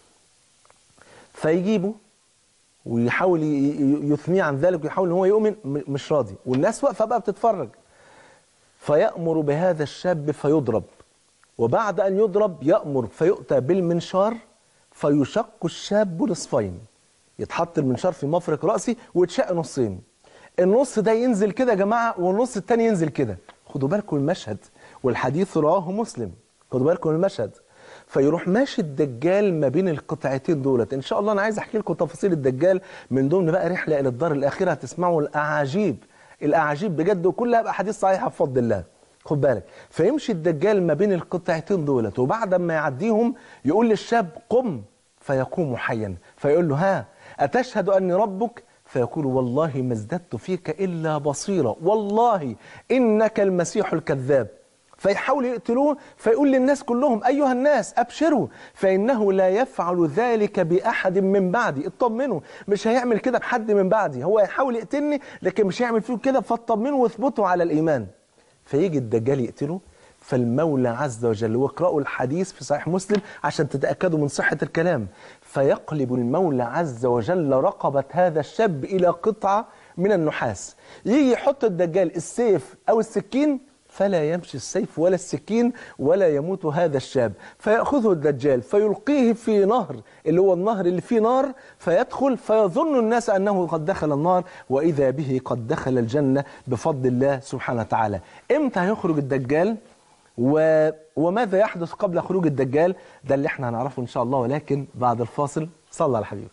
فيجيبه ويحاول يثنيه عن ذلك ويحاول ان هو يؤمن مش راضي والناس واقفه بقى بتتفرج فيأمر بهذا الشاب فيضرب وبعد أن يضرب يأمر فيؤتى بالمنشار فيشق الشاب نصفين يتحط المنشار في مفرق راسي ويتشق نصين النص ده ينزل كده يا جماعه والنص التاني ينزل كده خدوا بالكم المشهد والحديث رواه مسلم خدوا بالكم المشهد فيروح ماشي الدجال ما بين القطعتين دولت ان شاء الله انا عايز احكي لكم تفاصيل الدجال من ضمن بقى رحله الى الدار الاخره هتسمعوا الاعاجيب الاعاجيب بجد وكلها بقى حديث صحيحه بفضل الله خد بالك فيمشي الدجال ما بين القطعتين دولت وبعد ما يعديهم يقول للشاب قم فيقوم حيا فيقول له ها أتشهد أني ربك فيقول والله ما ازددت فيك إلا بصيرة والله إنك المسيح الكذاب فيحاول يقتلوه فيقول للناس كلهم أيها الناس أبشروا فإنه لا يفعل ذلك بأحد من بعدي اطمنوا مش هيعمل كده بحد من بعدي هو يحاول يقتلني لكن مش هيعمل فيه كده فاطمنوا واثبتوا على الإيمان فيجي الدجال يقتله فالمولى عز وجل واقرأوا الحديث في صحيح مسلم عشان تتأكدوا من صحة الكلام فيقلب المولى عز وجل رقبة هذا الشاب إلى قطعة من النحاس يجي يحط الدجال السيف أو السكين فلا يمشي السيف ولا السكين ولا يموت هذا الشاب فيأخذه الدجال فيلقيه في نهر اللي هو النهر اللي فيه نار فيدخل فيظن الناس أنه قد دخل النار وإذا به قد دخل الجنة بفضل الله سبحانه وتعالى إمتى هيخرج الدجال و... وماذا يحدث قبل خروج الدجال ده اللي احنا هنعرفه إن شاء الله ولكن بعد الفاصل صلى على حبيبك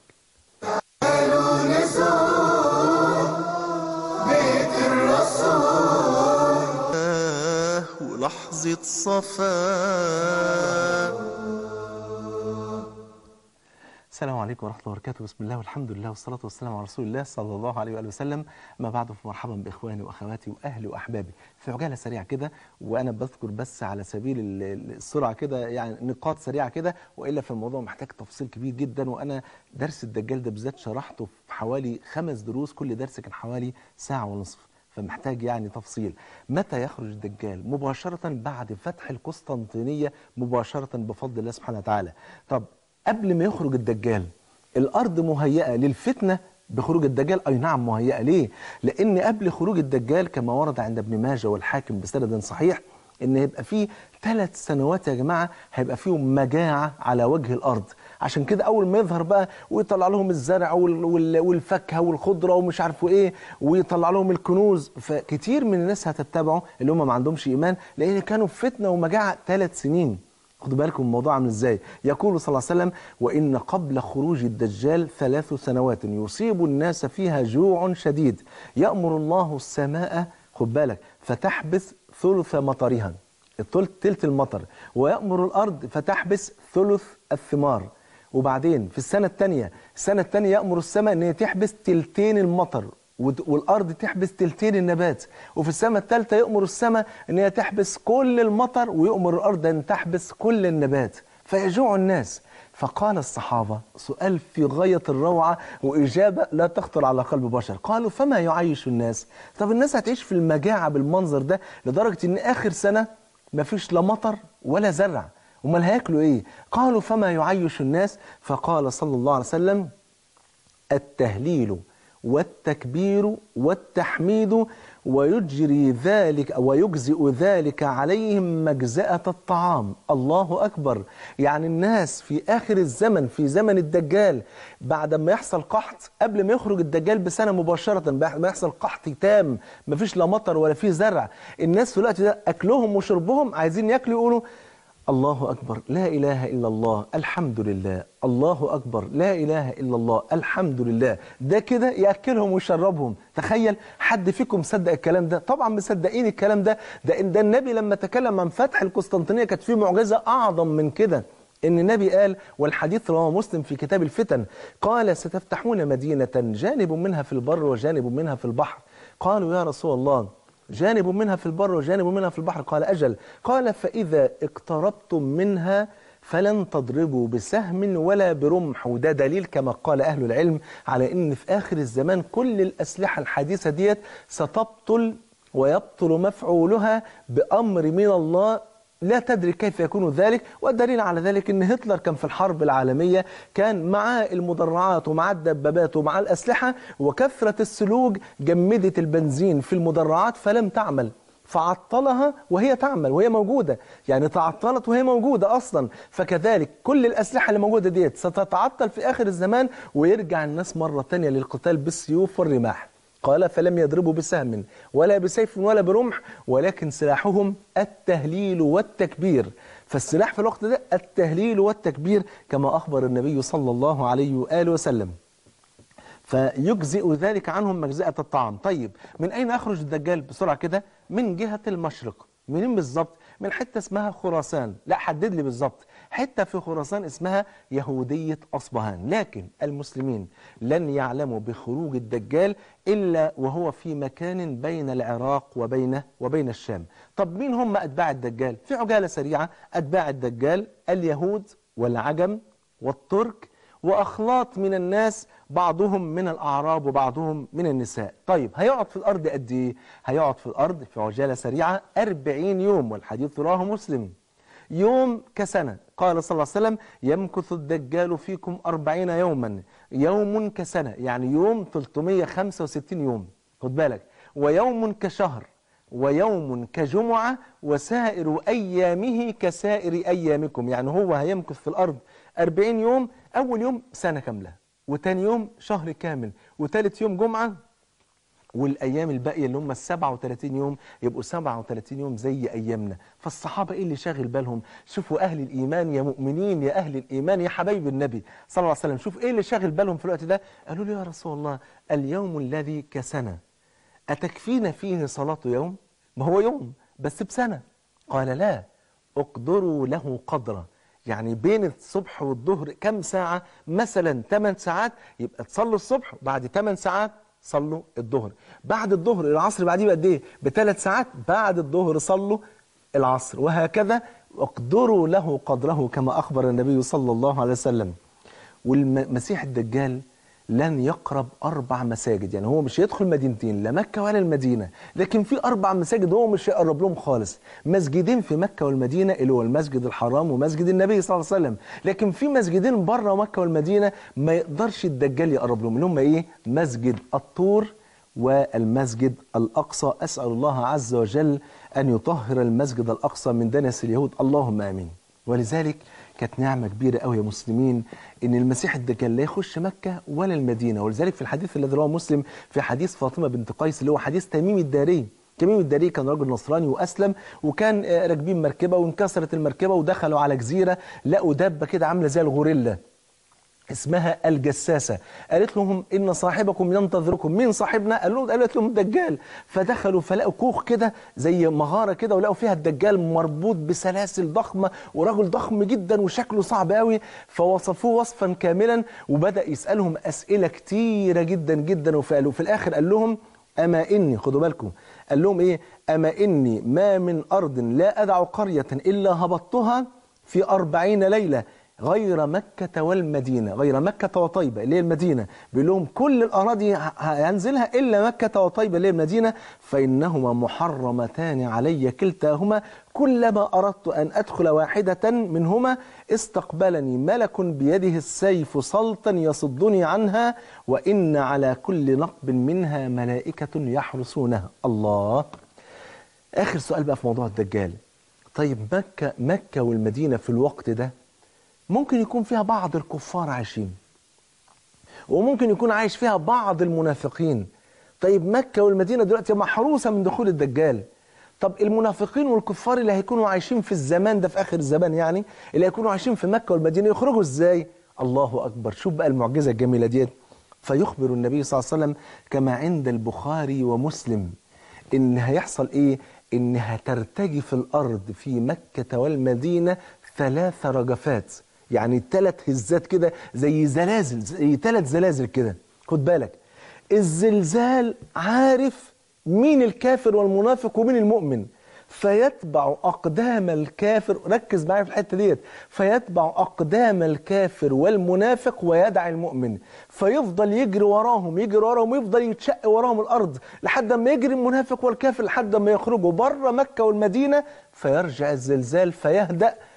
بيت الرسول ولحظة صفاء السلام عليكم ورحمة الله وبركاته بسم الله والحمد لله والصلاة والسلام على رسول الله صلى الله عليه وآله وسلم ما بعد فمرحبا بإخواني وأخواتي وأهلي وأحبابي في عجالة سريعة كده وأنا بذكر بس على سبيل ال- ال- السرعة كده يعني نقاط سريعة كده وإلا في الموضوع محتاج تفصيل كبير جدا وأنا درس الدجال ده بالذات شرحته في حوالي خمس دروس كل درس كان حوالي ساعة ونصف فمحتاج يعني تفصيل متى يخرج الدجال مباشرة بعد فتح القسطنطينية مباشرة بفضل الله سبحانه وتعالى طب قبل ما يخرج الدجال الأرض مهيئة للفتنة بخروج الدجال أي نعم مهيئة ليه؟ لأن قبل خروج الدجال كما ورد عند ابن ماجه والحاكم بسند صحيح ان يبقى فيه ثلاث سنوات يا جماعه هيبقى فيهم مجاعه على وجه الارض عشان كده اول ما يظهر بقى ويطلع لهم الزرع وال- وال- والفاكهه والخضره ومش عارفوا ايه ويطلع لهم الكنوز فكتير من الناس هتتبعه اللي هم ما عندهمش ايمان لان كانوا في فتنه ومجاعه ثلاث سنين خدوا بالكم الموضوع عامل ازاي يقول صلى الله عليه وسلم وان قبل خروج الدجال ثلاث سنوات يصيب الناس فيها جوع شديد يامر الله السماء خد بالك فتحبس ثلث مطرها الثلث تلت المطر ويامر الارض فتحبس ثلث الثمار وبعدين في السنه الثانيه السنه الثانيه يامر السماء ان هي تحبس تلتين المطر ود- والارض تحبس تلتين النبات وفي السماء الثالثه يامر السماء ان هي تحبس كل المطر ويامر الارض ان تحبس كل النبات فيجوع الناس فقال الصحابة سؤال في غاية الروعة وإجابة لا تخطر على قلب بشر قالوا فما يعيش الناس طب الناس هتعيش في المجاعة بالمنظر ده لدرجة أن آخر سنة ما فيش لا مطر ولا زرع امال هياكلوا ايه قالوا فما يعيش الناس فقال صلى الله عليه وسلم التهليل والتكبير والتحميد ويجري ذلك ويجزئ ذلك عليهم مجزأة الطعام الله أكبر يعني الناس في آخر الزمن في زمن الدجال بعد ما يحصل قحط قبل ما يخرج الدجال بسنة مباشرة بعد ما يحصل قحط تام مفيش لا مطر ولا فيه زرع الناس في الوقت ده أكلهم وشربهم عايزين ياكلوا يقولوا الله أكبر لا إله إلا الله الحمد لله الله أكبر لا إله إلا الله الحمد لله ده كده يأكلهم ويشربهم تخيل حد فيكم صدق الكلام ده طبعا مصدقين الكلام ده ده, ده النبي لما تكلم عن فتح القسطنطينية كانت فيه معجزة أعظم من كده إن النبي قال والحديث رواه مسلم في كتاب الفتن قال ستفتحون مدينة جانب منها في البر وجانب منها في البحر قالوا يا رسول الله جانب منها في البر وجانب منها في البحر قال أجل قال فإذا اقتربتم منها فلن تضربوا بسهم ولا برمح وده دليل كما قال أهل العلم على أن في آخر الزمان كل الأسلحة الحديثة ديت ستبطل ويبطل مفعولها بأمر من الله لا تدري كيف يكون ذلك والدليل على ذلك ان هتلر كان في الحرب العالمية كان معاه المدرعات ومعاه الدبابات ومعاه الأسلحة وكثرة السلوج جمدت البنزين في المدرعات فلم تعمل فعطلها وهي تعمل وهي موجودة يعني تعطلت وهي موجودة أصلا فكذلك كل الأسلحة اللي موجودة ديت ستتعطل في آخر الزمان ويرجع الناس مرة تانية للقتال بالسيوف والرماح قال فلم يضربوا بسهم ولا بسيف ولا برمح ولكن سلاحهم التهليل والتكبير فالسلاح في الوقت ده التهليل والتكبير كما أخبر النبي صلى الله عليه وآله وسلم فيجزئ ذلك عنهم مجزئة الطعام طيب من أين أخرج الدجال بسرعة كده من جهة المشرق منين بالظبط من حتة اسمها خراسان لا حدد لي بالظبط حتة في خراسان اسمها يهودية أصبهان لكن المسلمين لن يعلموا بخروج الدجال إلا وهو في مكان بين العراق وبين وبين الشام طب مين هم أتباع الدجال في عجالة سريعة أتباع الدجال اليهود والعجم والترك وأخلاط من الناس بعضهم من الأعراب وبعضهم من النساء طيب هيقعد في الأرض قد إيه؟ هيقعد في الأرض في عجالة سريعة أربعين يوم والحديث رواه مسلم يوم كسنة قال صلى الله عليه وسلم يمكث الدجال فيكم أربعين يوما يوم كسنة يعني يوم 365 يوم خد بالك ويوم كشهر ويوم كجمعة وسائر أيامه كسائر أيامكم يعني هو هيمكث في الأرض 40 يوم أول يوم سنة كاملة وتاني يوم شهر كامل وتالت يوم جمعة والايام الباقيه اللي هم ال 37 يوم يبقوا 37 يوم زي ايامنا فالصحابه ايه اللي شاغل بالهم شوفوا اهل الايمان يا مؤمنين يا اهل الايمان يا حبايب النبي صلى الله عليه وسلم شوف ايه اللي شاغل بالهم في الوقت ده قالوا له يا رسول الله اليوم الذي كسنه اتكفينا فيه صلاه يوم ما هو يوم بس بسنه قال لا اقدروا له قدره يعني بين الصبح والظهر كم ساعة مثلا 8 ساعات يبقى تصلوا الصبح بعد 8 ساعات صلوا الظهر بعد الظهر العصر بعديه بقد ايه بثلاث ساعات بعد الظهر صلوا العصر وهكذا اقدروا له قدره كما اخبر النبي صلى الله عليه وسلم والمسيح الدجال لن يقرب أربع مساجد يعني هو مش هيدخل مدينتين لا مكة ولا المدينة لكن في أربع مساجد هو مش هيقرب لهم خالص مسجدين في مكة والمدينة اللي هو المسجد الحرام ومسجد النبي صلى الله عليه وسلم لكن في مسجدين بره مكة والمدينة ما يقدرش الدجال يقرب لهم اللي هم إيه مسجد الطور والمسجد الأقصى أسأل الله عز وجل أن يطهر المسجد الأقصى من دنس اليهود اللهم آمين ولذلك كانت نعمة كبيرة قوي يا مسلمين ان المسيح الدجال لا يخش مكة ولا المدينة ولذلك في الحديث الذي رواه مسلم في حديث فاطمة بنت قيس اللي هو حديث تميم الداري تميم الداري كان رجل نصراني واسلم وكان آه، راكبين مركبة وانكسرت المركبة ودخلوا على جزيرة لقوا دابة كده عاملة زي الغوريلا اسمها الجساسة قالت لهم إن صاحبكم ينتظركم مين صاحبنا قال لهم قالت لهم الدجال فدخلوا فلقوا كوخ كده زي مغارة كده ولقوا فيها الدجال مربوط بسلاسل ضخمة ورجل ضخم جدا وشكله صعب قوي فوصفوه وصفا كاملا وبدأ يسألهم أسئلة كتيرة جدا جدا وفقالوا في الآخر قال لهم أما إني خدوا بالكم قال لهم إيه أما إني ما من أرض لا أدع قرية إلا هبطتها في أربعين ليلة غير مكة والمدينة غير مكة وطيبة اللي هي المدينة بيقول لهم كل الأراضي ه- هينزلها إلا مكة وطيبة اللي هي المدينة فإنهما محرمتان علي كلتاهما كلما أردت أن أدخل واحدة منهما استقبلني ملك بيده السيف سلطا يصدني عنها وإن على كل نقب منها ملائكة يحرسونها الله آخر سؤال بقى في موضوع الدجال طيب مكة مكة والمدينة في الوقت ده ممكن يكون فيها بعض الكفار عايشين وممكن يكون عايش فيها بعض المنافقين طيب مكة والمدينة دلوقتي محروسة من دخول الدجال طب المنافقين والكفار اللي هيكونوا عايشين في الزمان ده في آخر الزمان يعني اللي هيكونوا عايشين في مكة والمدينة يخرجوا ازاي الله أكبر شوف بقى المعجزة الجميلة ديت فيخبر النبي صلى الله عليه وسلم كما عند البخاري ومسلم ان هيحصل ايه ان هترتجف الارض في مكة والمدينة ثلاث رجفات يعني ثلاث هزات كده زي زلازل زي ثلاث زلازل كده خد بالك الزلزال عارف مين الكافر والمنافق ومين المؤمن فيتبع أقدام الكافر ركز معايا في الحتة ديت فيتبع أقدام الكافر والمنافق ويدع المؤمن فيفضل يجري وراهم يجري وراهم ويفضل يتشق وراهم الأرض لحد ما يجري المنافق والكافر لحد ما يخرجوا بره مكة والمدينة فيرجع الزلزال فيهدأ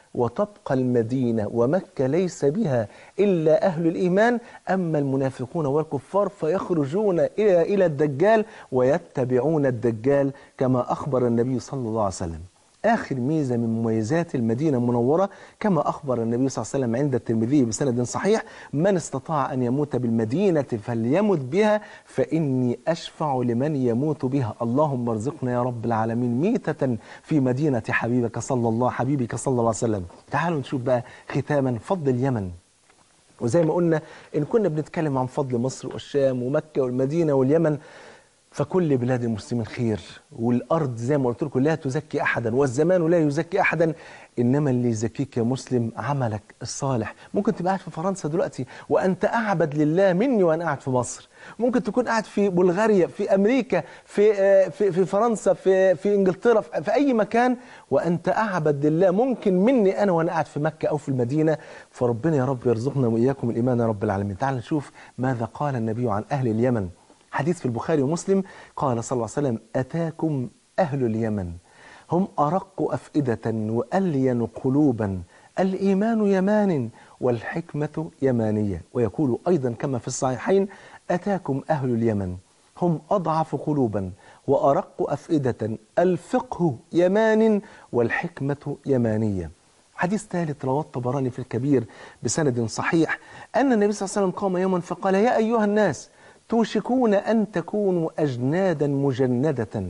وتبقى المدينة ومكة ليس بها إلا أهل الإيمان أما المنافقون والكفار فيخرجون إلى إلى الدجال ويتبعون الدجال كما أخبر النبي صلى الله عليه وسلم آخر ميزة من مميزات المدينة المنورة كما أخبر النبي صلى الله عليه وسلم عند الترمذي بسند صحيح من استطاع أن يموت بالمدينة فليمت بها فإني أشفع لمن يموت بها اللهم ارزقنا يا رب العالمين ميتة في مدينة حبيبك صلى الله حبيبك صلى الله عليه وسلم تعالوا نشوف بقى ختاما فضل اليمن وزي ما قلنا إن كنا بنتكلم عن فضل مصر والشام ومكة والمدينة واليمن فكل بلاد المسلمين خير والارض زي ما قلت لكم لا تزكي احدا والزمان لا يزكي احدا انما اللي يزكيك يا مسلم عملك الصالح ممكن تبقى قاعد في فرنسا دلوقتي وانت اعبد لله مني وانا قاعد في مصر ممكن تكون قاعد في بلغاريا في امريكا في آه، في في فرنسا في في انجلترا في في اي مكان وانت اعبد لله ممكن مني انا وانا قاعد في مكه او في المدينه فربنا يا رب يرزقنا واياكم الايمان يا رب العالمين تعال نشوف ماذا قال النبي عن اهل اليمن حديث في البخاري ومسلم قال صلى الله عليه وسلم أتاكم أهل اليمن هم أرق أفئدة وألين قلوبا الإيمان يمان والحكمة يمانية ويقول أيضا كما في الصحيحين أتاكم أهل اليمن هم أضعف قلوبا وأرق أفئدة الفقه يمان والحكمة يمانية حديث ثالث رواه الطبراني في الكبير بسند صحيح أن النبي صلى الله عليه وسلم قام يوما فقال يا أيها الناس توشكون أن تكونوا أجنادا مجندة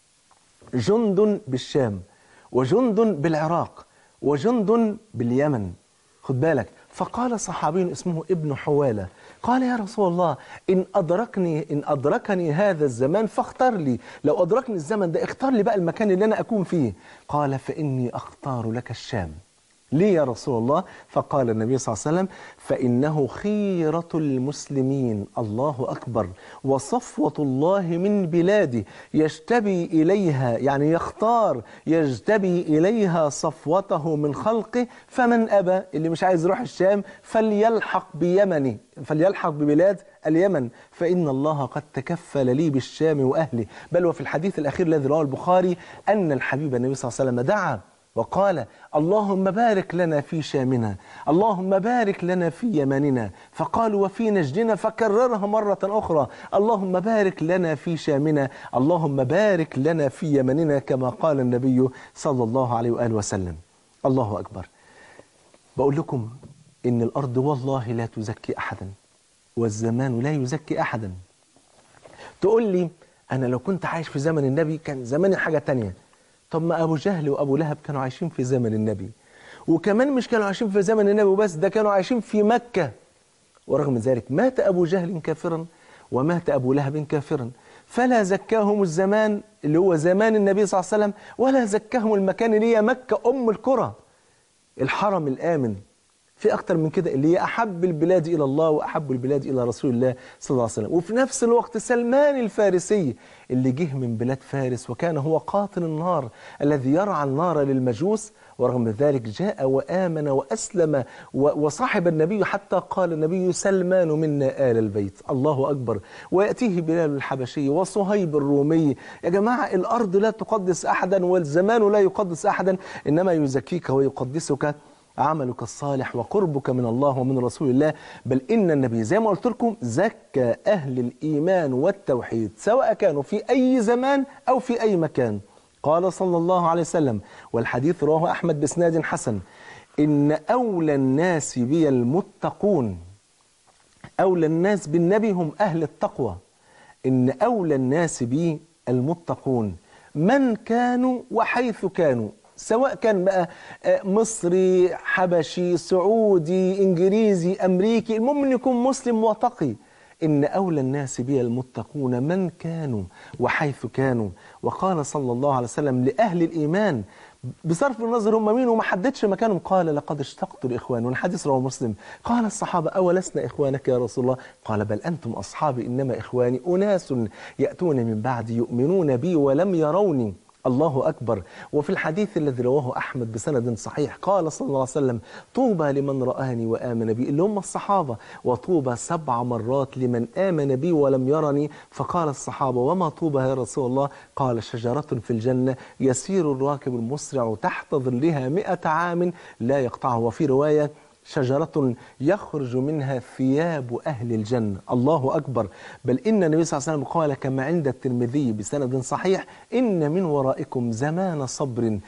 جند بالشام وجند بالعراق وجند باليمن خد بالك فقال صحابي اسمه ابن حوالة قال يا رسول الله إن أدركني إن أدركني هذا الزمان فاختار لي لو أدركني الزمن ده اختار لي بقى المكان اللي أنا أكون فيه قال فإني أختار لك الشام ليه يا رسول الله فقال النبي صلى الله عليه وسلم فإنه خيرة المسلمين الله أكبر وصفوة الله من بلاده يجتبي إليها يعني يختار يجتبي إليها صفوته من خلقه فمن أبى اللي مش عايز يروح الشام فليلحق بيمنه فليلحق ببلاد اليمن فإن الله قد تكفل لي بالشام وأهله بل وفي الحديث الأخير الذي رواه البخاري أن الحبيب النبي صلى الله عليه وسلم دعا وقال اللهم بارك لنا في شامنا اللهم بارك لنا في يمننا فقالوا وفي نجدنا فكررها مرة أخرى اللهم بارك لنا في شامنا اللهم بارك لنا في يمننا كما قال النبي صلى الله عليه وآله وسلم الله أكبر بقول لكم إن الأرض والله لا تزكي أحدا والزمان لا يزكي أحدا تقول لي أنا لو كنت عايش في زمن النبي كان زماني حاجة تانية طب ما أبو جهل وأبو لهب كانوا عايشين في زمن النبي وكمان مش كانوا عايشين في زمن النبي وبس ده كانوا عايشين في مكة ورغم ذلك مات أبو جهل كافرا ومات أبو لهب كافرا فلا زكاهم الزمان اللي هو زمان النبي صلى الله عليه وسلم ولا زكاهم المكان اللي هي مكة أم القرى الحرم الآمن في أكتر من كده اللي هي أحب البلاد إلى الله وأحب البلاد إلى رسول الله صلى الله عليه وسلم وفي نفس الوقت سلمان الفارسي اللي جه من بلاد فارس وكان هو قاطن النار الذي يرعى النار للمجوس ورغم ذلك جاء وآمن وأسلم و- وصاحب النبي حتى قال النبي سلمان منا آل البيت الله أكبر ويأتيه بلال الحبشي وصهيب الرومي يا جماعة الأرض لا تقدس أحدا والزمان لا يقدس أحدا إنما يزكيك ويقدسك عملك الصالح وقربك من الله ومن رسول الله بل إن النبي زي ما قلت لكم زكى أهل الإيمان والتوحيد سواء كانوا في أي زمان أو في أي مكان قال صلى الله عليه وسلم والحديث رواه أحمد بسناد حسن إن أولى الناس بي المتقون أولى الناس بالنبي هم أهل التقوى إن أولى الناس بي المتقون من كانوا وحيث كانوا سواء كان بقى آه، مصري حبشي سعودي إنجليزي أمريكي المهم أن يكون مسلم وتقي إن أولى الناس بي المتقون من كانوا وحيث كانوا وقال صلى الله عليه وسلم لأهل الإيمان بصرف النظر هم مين وما حددش مكانهم قال لقد اشتقت الإخوان والحديث رواه مسلم قال الصحابة أولسنا إخوانك يا رسول الله قال بل أنتم أصحابي إنما إخواني أناس يأتون من بعدي يؤمنون بي ولم يروني الله أكبر وفي الحديث الذي رواه أحمد بسند صحيح قال صلى الله عليه وسلم طوبى لمن رآني وآمن بي اللي هم الصحابة وطوبى سبع مرات لمن آمن بي ولم يرني فقال الصحابة وما طوبى يا رسول الله قال شجرة في الجنة يسير الراكب المسرع تحت ظلها مئة عام لا يقطعه وفي رواية شجرة يخرج منها ثياب أهل الجنة الله أكبر بل إن النبي صلى الله عليه وسلم قال كما عند الترمذي بسند صحيح إن من ورائكم زمان صبر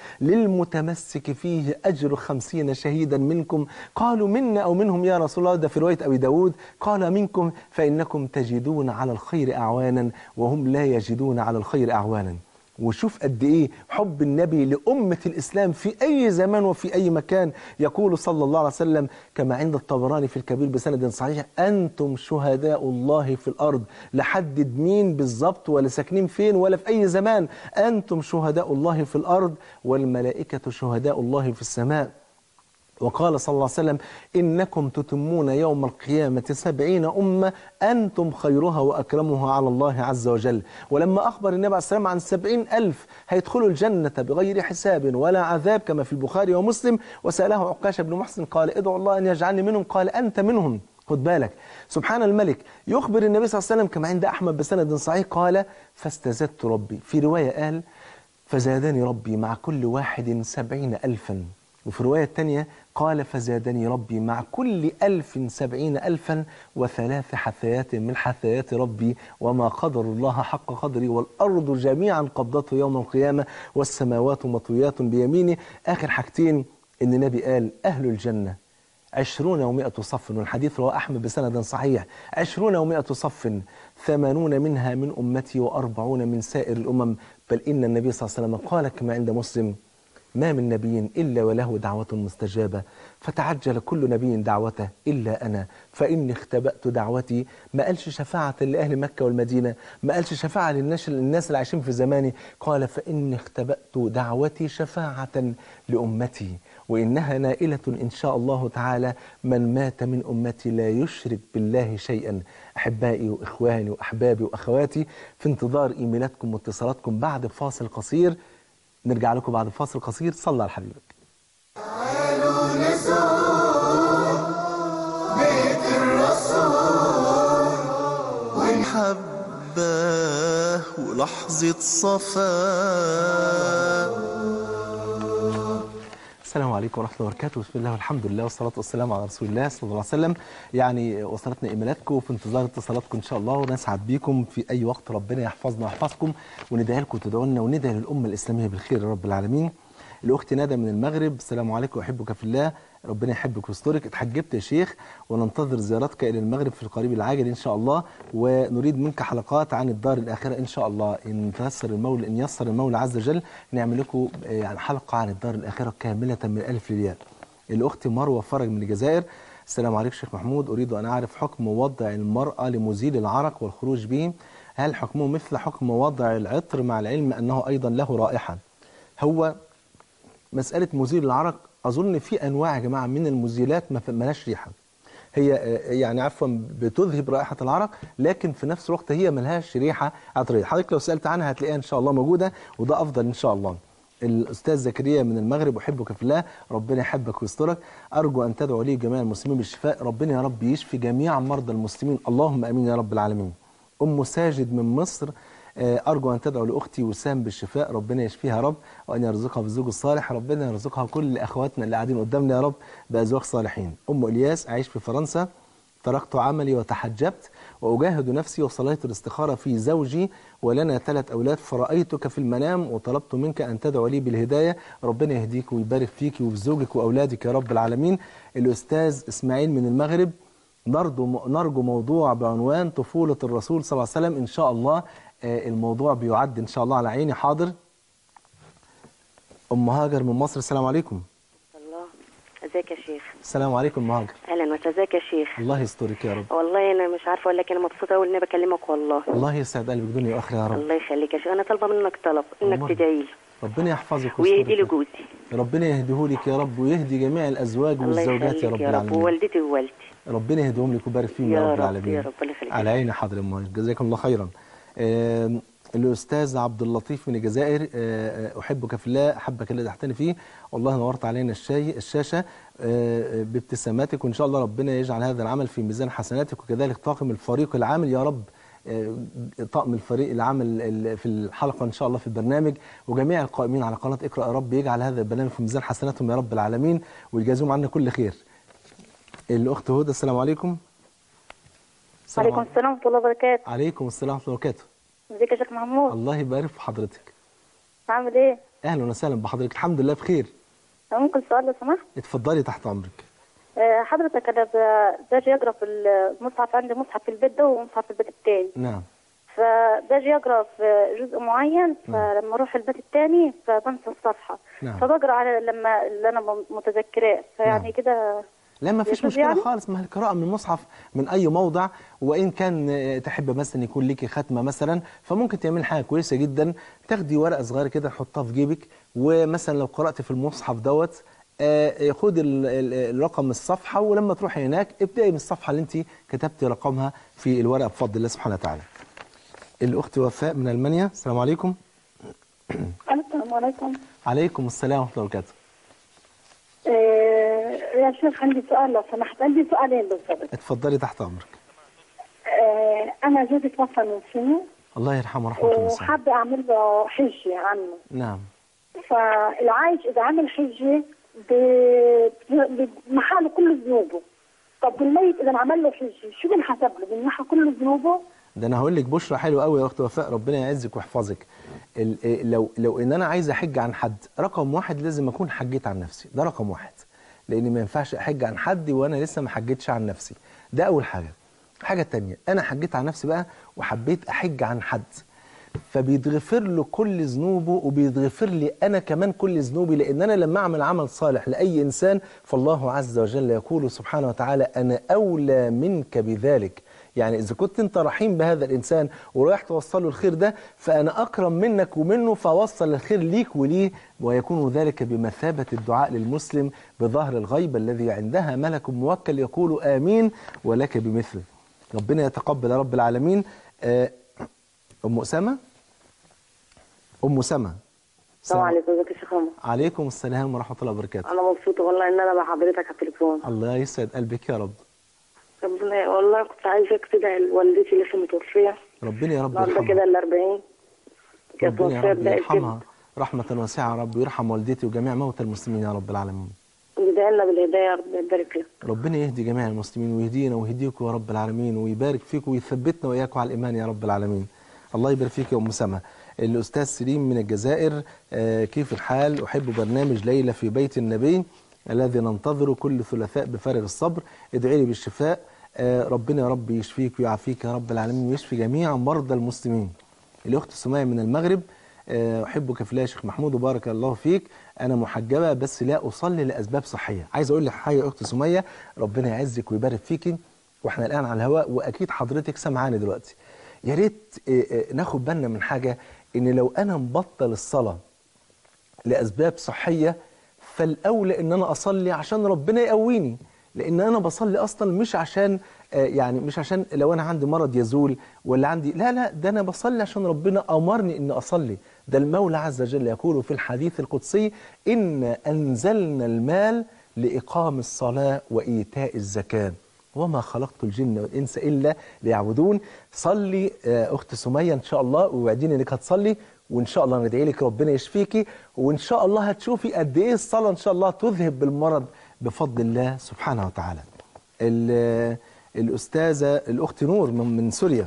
للمتمسك فيه أجر خمسين شهيدا منكم قالوا منا أو منهم يا رسول الله ده في رواية أبي داود قال منكم فإنكم تجدون على الخير أعوانا وهم لا يجدون على الخير أعوانا وشوف قد ايه حب النبي لأمة الإسلام في أي زمان وفي أي مكان يقول صلى الله عليه وسلم كما عند الطبراني في الكبير بسند صحيح أنتم شهداء الله في الأرض لحدد مين بالظبط ولا ساكنين فين ولا في أي زمان أنتم شهداء الله في الأرض والملائكة شهداء الله في السماء وقال صلى الله عليه وسلم إنكم تتمون يوم القيامة سبعين أمة أنتم خيرها وأكرمها على الله عز وجل ولما أخبر النبي عليه السلام عن سبعين ألف هيدخلوا الجنة بغير حساب ولا عذاب كما في البخاري ومسلم وسأله عكاش بن محسن قال ادعو الله أن يجعلني منهم قال أنت منهم خد بالك سبحان الملك يخبر النبي صلى الله عليه وسلم كما عند أحمد بسند صحيح قال فاستزدت ربي في رواية قال فزادني ربي مع كل واحد سبعين ألفا وفي الرواية الثانية قال فزادني ربي مع كل ألف سبعين ألفا وثلاث حثيات من حثيات ربي وما قدر الله حق قدري والأرض جميعا قبضته يوم القيامة والسماوات مطويات بيمينه آخر حاجتين إن النبي قال أهل الجنة عشرون ومائة صف والحديث رواه أحمد بسند صحيح عشرون ومائة صف ثمانون منها من أمتي وأربعون من سائر الأمم بل إن النبي صلى الله عليه وسلم قال كما عند مسلم ما من نبي إلا وله دعوة مستجابة فتعجل كل نبي دعوته إلا أنا فإني اختبأت دعوتي ما قالش شفاعة لأهل مكة والمدينة ما قالش شفاعة للناس الناس اللي عايشين في زماني قال فإني اختبأت دعوتي شفاعة لأمتي وإنها نائلة إن شاء الله تعالى من مات من أمتي لا يشرك بالله شيئا أحبائي وإخواني وأحبابي وأخواتي في انتظار إيميلاتكم واتصالاتكم بعد فاصل قصير نرجع لكم بعد فاصل قصير صلى على حبيبك تعالوا نزور بيت الرسول ونحبه ولحظة صفاء السلام عليكم ورحمة الله وبركاته بسم الله والحمد لله والصلاة والسلام على رسول الله صلى الله عليه وسلم يعني وصلتنا إيميلاتكم وفي انتظار اتصالاتكم إن شاء الله ونسعد بيكم في أي وقت ربنا يحفظنا ويحفظكم وندعي لكم وتدعوا لنا وندعي للأمة الإسلامية بالخير يا رب العالمين الأخت ندى من المغرب السلام عليكم وأحبك في الله ربنا يحبك ويسترك اتحجبت يا شيخ وننتظر زيارتك إلى المغرب في القريب العاجل إن شاء الله ونريد منك حلقات عن الدار الآخرة إن شاء الله إن تيسر المولى إن يسر المولى عز وجل نعمل لكم آه، يعني حلقة عن الدار الآخرة كاملة من ألف للياء الأخت مروة فرج من الجزائر السلام عليكم شيخ محمود أريد أن أعرف حكم وضع المرأة لمزيل العرق والخروج به هل حكمه مثل حكم وضع العطر مع العلم أنه أيضا له رائحة هو مسألة مزيل العرق أظن في أنواع يا جماعة من المزيلات ما ف- ملهاش ريحة هي آه، يعني عفوا بتذهب رائحة العرق لكن في نفس الوقت هي ملهاش ريحة عطرية حضرتك لو سألت عنها هتلاقيها إن شاء الله موجودة وده أفضل إن شاء الله الأستاذ زكريا من المغرب أحبك في الله ربنا يحبك ويسترك أرجو أن تدعو لي جميع المسلمين بالشفاء ربنا يا رب يشفي جميع مرضى المسلمين اللهم أمين يا رب العالمين أم ساجد من مصر آه، أرجو أن تدعو لأختي وسام بالشفاء ربنا يشفيها يا رب وأن يرزقها بالزوج الصالح ربنا يرزقها كل أخواتنا اللي قاعدين قدامنا يا رب بأزواج صالحين أم إلياس أعيش في فرنسا تركت عملي وتحجبت وأجاهد نفسي وصليت الاستخارة في زوجي ولنا ثلاث أولاد فرأيتك في المنام وطلبت منك أن تدعو لي بالهداية ربنا يهديك ويبارك فيك وفي زوجك وأولادك يا رب العالمين الأستاذ إسماعيل من المغرب نرجو نرجو موضوع بعنوان طفولة الرسول صلى الله عليه وسلم إن شاء الله آه، الموضوع بيعد إن شاء الله على عيني حاضر أم هاجر من مصر السلام عليكم الله ازيك يا شيخ السلام عليكم أم هاجر اهلا وسهلا يا شيخ الله يسترك يا رب والله انا مش عارفه اقول لك انا مبسوطه قوي اني بكلمك والله الله يسعد قلبك دنيا وآخرة يا رب الله يخليك يا شيخ انا طالبه منك طلب انك والله. تدعي لي ربنا يحفظك ويهدي لي ويسترك. جوزي ربنا يهديهولك يا رب ويهدي جميع الأزواج الله والزوجات يا يخليك رب يا رب العالمين ووالدتي ووالدي ربنا يهديهم لك ويبارك فيهم يا, يا رب رب، العالمين يا رب، الله يخليك. على عيني حاضر يا أم هاجر جزاكم الله خيرا آم، الاستاذ عبد اللطيف من الجزائر آه، آه، احبك في الله احبك الذي احتني فيه والله نورت علينا الشاي الشاشه آه، آه، بابتساماتك وان شاء الله ربنا يجعل هذا العمل في ميزان حسناتك وكذلك طاقم الفريق العامل يا رب آه، طاقم الفريق العمل ال- في الحلقه ان شاء الله في البرنامج وجميع القائمين على قناه اقرا يا رب يجعل هذا البرنامج في ميزان حسناتهم يا رب العالمين ويجازيهم عنا كل خير. الاخت هدى السلام عليكم. السلام وعليكم السلام ورحمة الله وبركاته عليكم السلام ورحمه الله وبركاته. ازيك يا شيخ محمود الله يبارك في حضرتك. عامل ايه اهلا وسهلا بحضرتك الحمد لله بخير. ممكن سؤال لو سمحت اتفضلي تحت امرك. آه، حضرتك انا ب- باجي اقرا في المصحف عندي مصحف في البيت ده ومصحف في البيت التاني نعم. فباجي اقرا في جزء معين فلما اروح البيت التاني فبنسى الصفحه نعم. فبقرا على لما اللي انا م- متذكراه فيعني نعم. كده لا ما فيش يجوز مشكله يعني؟ خالص ما هي القراءه من المصحف من اي موضع وان كان آه، تحب مثلا يكون ليكي ختمه مثلا فممكن تعمل حاجه كويسه جدا تاخدي ورقه صغيره كده تحطها في جيبك ومثلا لو قرات في المصحف دوت آه، خد ال- ال- الرقم الصفحه ولما تروحي هناك ابداي من الصفحه اللي انت كتبتي رقمها في الورقه بفضل الله سبحانه وتعالى. الاخت وفاء من المانيا السلام عليكم. السلام عليكم عليكم السلام ورحمه الله وبركاته. آه يا شيخ عندي سؤال لو سمحت عندي سؤالين بالضبط اتفضلي تحت امرك. آه انا جوزي توفى من سنه الله يرحمه رحمه الله وسعه. وحابه اعمل له حجه عنه نعم. فالعايش اذا عمل حجه ب- ب- بمحاله كل ذنوبه طب الميت اذا عمل له حجه شو بنحسب له؟ بنمحى كل ذنوبه؟ ده انا هقول لك بشرى حلوه قوي يا اخت وفاء ربنا يعزك ويحفظك ال- إيه لو لو ان انا عايز احج عن حد رقم واحد لازم اكون حجيت عن نفسي ده رقم واحد لان ما ينفعش احج عن حد وانا لسه ما حجيتش عن نفسي ده اول حاجه الحاجه التانية انا حجيت عن نفسي بقى وحبيت احج عن حد فبيتغفر له كل ذنوبه وبيتغفر لي انا كمان كل ذنوبي لان انا لما اعمل عمل صالح لاي انسان فالله عز وجل يقول سبحانه وتعالى انا اولى منك بذلك يعني اذا كنت انت رحيم بهذا الانسان ورايح توصل له الخير ده فانا اكرم منك ومنه فوصل الخير ليك وليه ويكون ذلك بمثابه الدعاء للمسلم بظهر الغيب الذي عندها ملك موكل يقول امين ولك بمثله ربنا يتقبل يا رب العالمين آه، ام اسامه ام سما السلام عليكم ازيك يا شيخ عمر عليكم السلام ورحمه الله وبركاته انا مبسوطه والله ان انا مع حضرتك على التليفون الله يسعد قلبك يا رب ربنا والله كنت عايزاك تدعي لوالدتي لسه متوفيه ربنا يا رب النهارده يرحمها كده ال 40 كانت ربنا يا وفاه رب بقى يرحمها رحمة واسعة يا رب ويرحم والدتي وجميع موتى المسلمين يا رب العالمين ادعي لنا بالهدايه يا رب يبارك لك ربنا يهدي جميع المسلمين ويهدينا ويهديكم يا رب العالمين ويبارك فيكم ويثبتنا وإياكم على الإيمان يا رب العالمين الله يبارك فيك يا أم سما الأستاذ سليم من الجزائر آه، كيف الحال أحب برنامج ليلة في بيت النبي الذي ننتظره كل ثلاثاء بفارغ الصبر ادعي لي بالشفاء آه، ربنا يا رب يشفيك ويعافيك يا رب العالمين ويشفي جميع مرضى المسلمين الأخت سمية من المغرب آه، أحبك في الله يا شيخ محمود وبارك الله فيك أنا محجبة بس لا أصلي لأسباب صحية عايز أقول لك حاجة يا أخت سمية ربنا يعزك ويبارك فيكي وإحنا الآن على الهواء وأكيد حضرتك سمعاني دلوقتي يا ريت آه، آه، ناخد بالنا من حاجة إن لو أنا مبطل الصلاة لأسباب صحية فالأولى إن أنا أصلي عشان ربنا يقويني لأن أنا بصلي أصلا مش عشان آه، يعني مش عشان لو أنا عندي مرض يزول ولا عندي لا لا ده أنا بصلي عشان ربنا أمرني إن أصلي ده المولى عز وجل يقول في الحديث القدسي إن أنزلنا المال لإقام الصلاة وإيتاء الزكاة وما خلقت الجن والإنس إلا ليعبدون صلي آه، أخت سمية إن شاء الله ووعديني إنك هتصلي وإن شاء الله ندعي لك ربنا يشفيكي وإن شاء الله هتشوفي قد إيه الصلاة إن شاء الله تذهب بالمرض بفضل الله سبحانه وتعالى ال- الأستاذة الأخت نور من من سوريا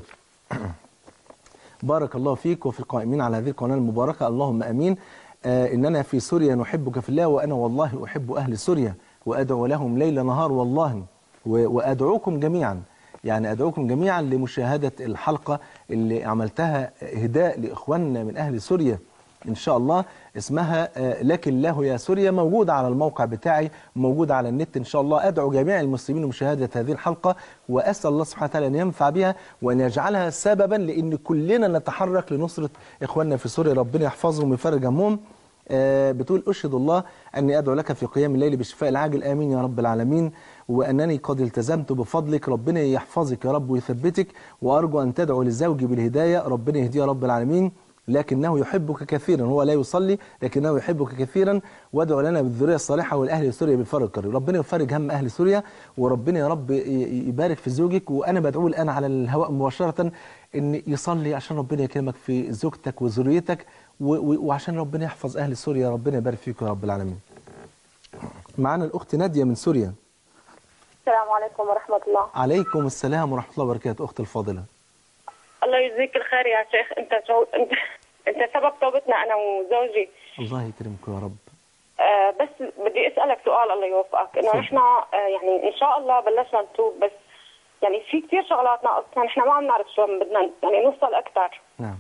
بارك الله فيك وفي القائمين على هذه القناة المباركة اللهم أمين آه إننا في سوريا نحبك في الله وأنا والله أحب أهل سوريا وأدعو لهم ليل نهار والله و- وأدعوكم جميعا يعني أدعوكم جميعا لمشاهدة الحلقة اللي عملتها هداء لإخواننا من أهل سوريا إن شاء الله اسمها آه، لك الله يا سوريا موجودة على الموقع بتاعي موجودة على النت إن شاء الله أدعو جميع المسلمين لمشاهدة هذه الحلقة وأسأل الله سبحانه وتعالى أن ينفع بها وأن يجعلها سببا لأن كلنا نتحرك لنصرة إخواننا في سوريا ربنا يحفظهم ويفرج همهم آه، بتقول أشهد الله أني أدعو لك في قيام الليل بالشفاء العاجل آمين يا رب العالمين وأنني قد التزمت بفضلك ربنا يحفظك يا رب ويثبتك وأرجو أن تدعو لزوجي بالهداية ربنا يهديه يا رب العالمين لكنه يحبك كثيرا هو لا يصلي لكنه يحبك كثيرا وادعو لنا بالذريه الصالحه والاهل سوريا بالفرج القريب ربنا يفرج هم اهل سوريا وربنا يا رب ي- ي- يبارك في زوجك وانا بدعو الان على الهواء مباشره ان يصلي عشان ربنا يكرمك في زوجتك وذريتك و- و- وعشان ربنا يحفظ اهل سوريا ربنا يبارك فيكم يا رب العالمين معانا الاخت ناديه من سوريا السلام عليكم ورحمة الله عليكم السلام ورحمه الله وبركاته اخت الفاضله الله يجزيك الخير يا شيخ انت جو... انت انت سبب توبتنا انا وزوجي الله يكرمكم يا رب آه بس بدي اسالك سؤال الله يوفقك انه تفضل. نحن آه يعني ان شاء الله بلشنا نتوب بس يعني في كثير شغلات ناقصنا نحن ما عم نعرف شو بدنا يعني نوصل اكثر نعم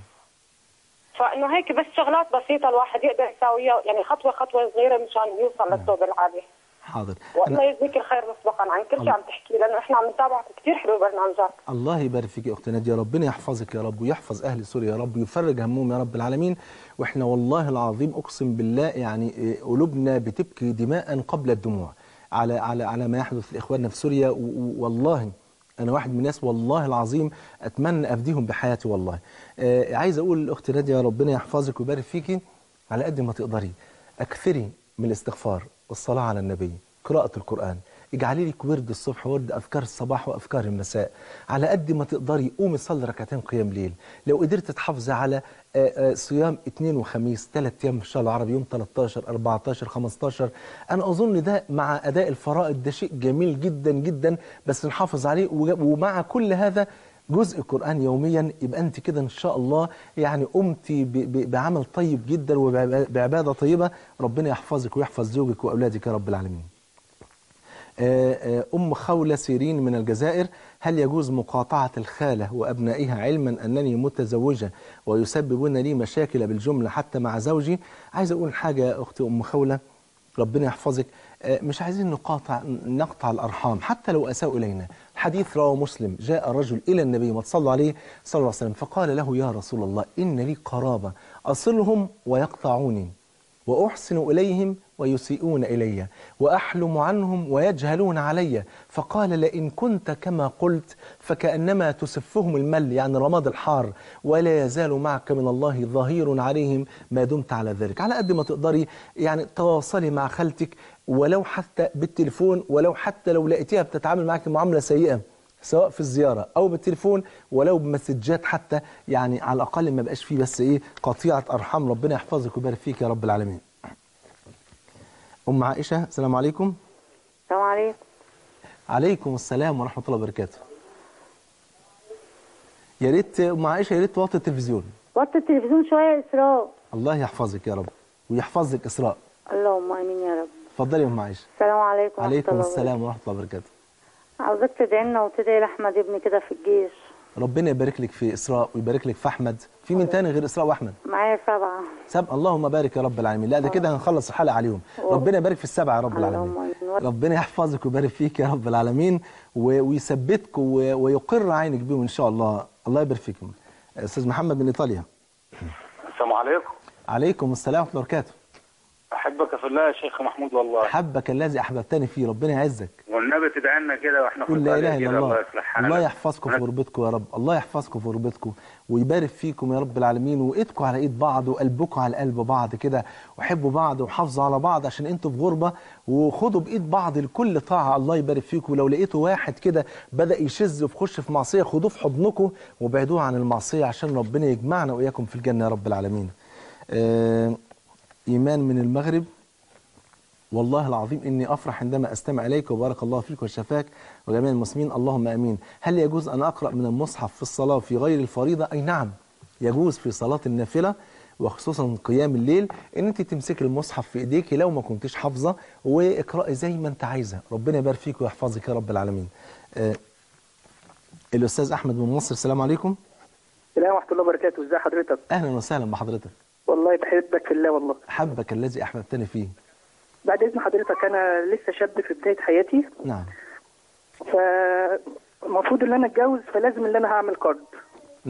فانه هيك بس شغلات بسيطه الواحد يقدر يساويها يعني خطوه خطوه صغيره مشان يوصل للتوبه العاليه حاضر والله يجزيك الخير مسبقا عن كل شيء الله. عم تحكي لانه احنا عم نتابعك كثير حلو برنامجك الله يبارك فيك يا اخت ناديه ربنا يحفظك يا رب ويحفظ اهل سوريا يا رب ويفرج همهم يا رب العالمين واحنا والله العظيم اقسم بالله يعني إيه، قلوبنا بتبكي دماء قبل الدموع على على على ما يحدث لاخواننا في سوريا و- و- والله انا واحد من الناس والله العظيم اتمنى افديهم بحياتي والله آه عايز اقول لاخت ناديه ربنا يحفظك ويبارك فيكي على قد ما تقدري اكثري من الاستغفار والصلاه على النبي قراءه القران اجعلي لك ورد الصبح ورد اذكار الصباح واذكار المساء على قد ما تقدري قومي صلي ركعتين قيام ليل لو قدرت تحافظي على آه، آه، صيام اثنين وخميس ثلاث ايام في الشهر العربي يوم 13 14 15 انا اظن ده مع اداء الفرائض ده شيء جميل جدا جدا بس نحافظ عليه وج- ومع كل هذا جزء قرآن يوميا يبقى أنت كده إن شاء الله يعني قمتي ب- ب- بعمل طيب جدا وبعبادة طيبة ربنا يحفظك ويحفظ زوجك وأولادك يا رب العالمين آه، آه، أم خولة سيرين من الجزائر هل يجوز مقاطعة الخالة وأبنائها علما أنني متزوجة ويسببون لي مشاكل بالجملة حتى مع زوجي عايز أقول حاجة يا أختي أم خولة ربنا يحفظك آه، مش عايزين نقاطع نقطع الأرحام حتى لو أساءوا إلينا حديث رواه مسلم جاء رجل إلى النبي ما تصلوا عليه صلى الله عليه وسلم فقال له يا رسول الله إن لي قرابة أصلهم ويقطعوني وأحسن إليهم ويسيئون إلي وأحلم عنهم ويجهلون علي فقال لئن كنت كما قلت فكأنما تسفهم المل يعني رماد الحار ولا يزال معك من الله ظهير عليهم ما دمت على ذلك على قد ما تقدري يعني تواصلي مع خالتك ولو حتى بالتليفون ولو حتى لو لقيتيها بتتعامل معك معاملة سيئة سواء في الزيارة أو بالتليفون ولو بمسجات حتى يعني على الأقل ما بقاش فيه بس إيه قطيعة أرحام ربنا يحفظك ويبارك فيك يا رب العالمين أم عائشة السلام عليكم السلام عليكم عليكم السلام ورحمة الله وبركاته يا ريت أم عائشة يا ريت توطي التلفزيون وطي التلفزيون شويه يا اسراء الله يحفظك يا رب ويحفظ لك إسراء اللهم امين يا رب اتفضلي يا أم عائشة السلام عليكم ورحمة عليكم الله السلام ورحمة الله وبركاته وبركاته. عاوزاك تدعي لنا وتدعي لاحمد ابني كده في الجيش ربنا يبارك لك في إسراء ويبارك لك في أحمد في مين تاني غير إسراء وأحمد معايا سبعه سب اللهم بارك يا رب العالمين لا ده كده هنخلص الحلقه عليهم ربنا يبارك في السبعه يا رب العالمين اللهم آمين. ربنا يحفظك ويبارك فيك يا رب العالمين و- ويثبتك و- ويقر عينك بيهم ان شاء الله الله يبارك فيكم استاذ محمد من ايطاليا السلام عليكم عليكم السلام ورحمه الله وبركاته احبك في الله يا شيخ محمود والله حبك الذي احببتني فيه ربنا يعزك والنبي تدعي لنا كده واحنا في قل لا إيطاليا اله الا كده، الله يصلح حالك. الله يحفظكم في غربتكم يا رب الله يحفظكم في غربتكم ويبارك فيكم يا رب العالمين وايدكم على ايد بعض وقلبكم على قلب بعض كده وحبوا بعض وحافظوا على بعض عشان انتوا في غربه وخدوا بايد بعض لكل طاعه الله يبارك فيكم ولو لقيتوا واحد كده بدا يشذ ويخش في معصيه خدوه في حضنكم وابعدوه عن المعصيه عشان ربنا يجمعنا واياكم في الجنه يا رب العالمين آه ايمان من المغرب والله العظيم إني أفرح عندما أستمع إليك وبارك الله فيك وشفاك وجميع المسلمين اللهم أمين هل يجوز أن أقرأ من المصحف في الصلاة في غير الفريضة أي نعم يجوز في صلاة النافلة وخصوصا قيام الليل ان انت تمسكي المصحف في ايديك لو ما كنتش حافظه واقراي زي ما انت عايزه ربنا يبارك فيك ويحفظك يا رب العالمين آه الاستاذ احمد من مصر السلام عليكم السلام ورحمة الله وبركاته ازي حضرتك اهلا وسهلا بحضرتك والله بحبك في الله والله حبك الذي احببتني فيه بعد اذن حضرتك انا لسه شاب في بداية حياتي نعم فالمفروض ان انا اتجوز فلازم ان انا هعمل قرض نعم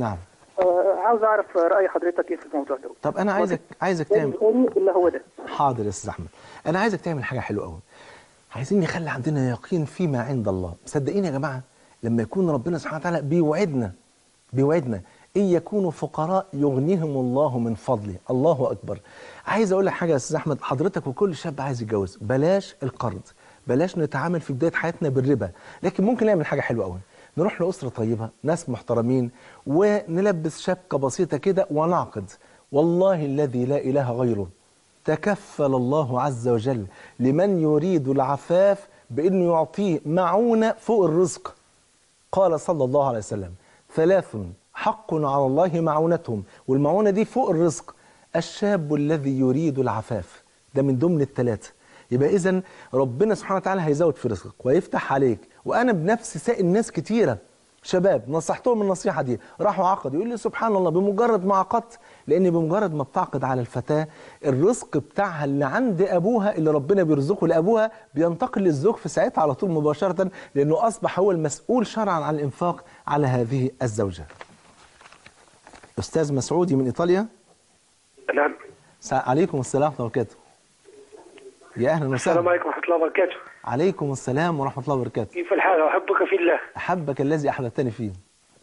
آه، عاوز اعرف راي حضرتك ايه في الموضوع ده طب انا عايزك عايزك تعمل تعمل اللي هو ده حاضر يا استاذ احمد انا عايزك تعمل حاجه حلوه قوي عايزين نخلي عندنا يقين فيما عند الله مصدقين يا جماعه لما يكون ربنا سبحانه وتعالى بيوعدنا بيوعدنا ان يكونوا فقراء يغنيهم الله من فضله الله اكبر عايز اقول لك حاجه يا استاذ احمد حضرتك وكل شاب عايز يتجوز بلاش القرض بلاش نتعامل في بدايه حياتنا بالربا لكن ممكن نعمل حاجه حلوه قوي نروح لاسره طيبه ناس محترمين ونلبس شبكه بسيطه كده ونعقد والله الذي لا اله غيره تكفل الله عز وجل لمن يريد العفاف بانه يعطيه معونه فوق الرزق قال صلى الله عليه وسلم ثلاث حق على الله معونتهم والمعونة دي فوق الرزق الشاب الذي يريد العفاف ده من ضمن الثلاثة يبقى إذا ربنا سبحانه وتعالى هيزود في رزقك ويفتح عليك وأنا بنفسي سائل ناس كتيرة شباب نصحتهم النصيحة دي راحوا عقدوا يقول لي سبحان الله بمجرد ما عقدت لأن بمجرد ما بتعقد على الفتاة الرزق بتاعها اللي عند أبوها اللي ربنا بيرزقه لأبوها بينتقل للزوج في ساعتها على طول مباشرة لأنه أصبح هو المسؤول شرعا عن الإنفاق على هذه الزوجة أستاذ مسعودي من إيطاليا نعم سا- عليكم السلام ورحمة الله وبركاته يا أهلا السلام وسهلا عليكم ورحمة الله وبركاته عليكم السلام ورحمة الله وبركاته كيف الحال أحبك في الله أحبك الذي أحببتني فيه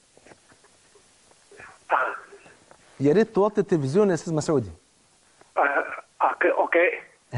يا ريت توطي التلفزيون يا أستاذ مسعودي آه، أوكي أوكي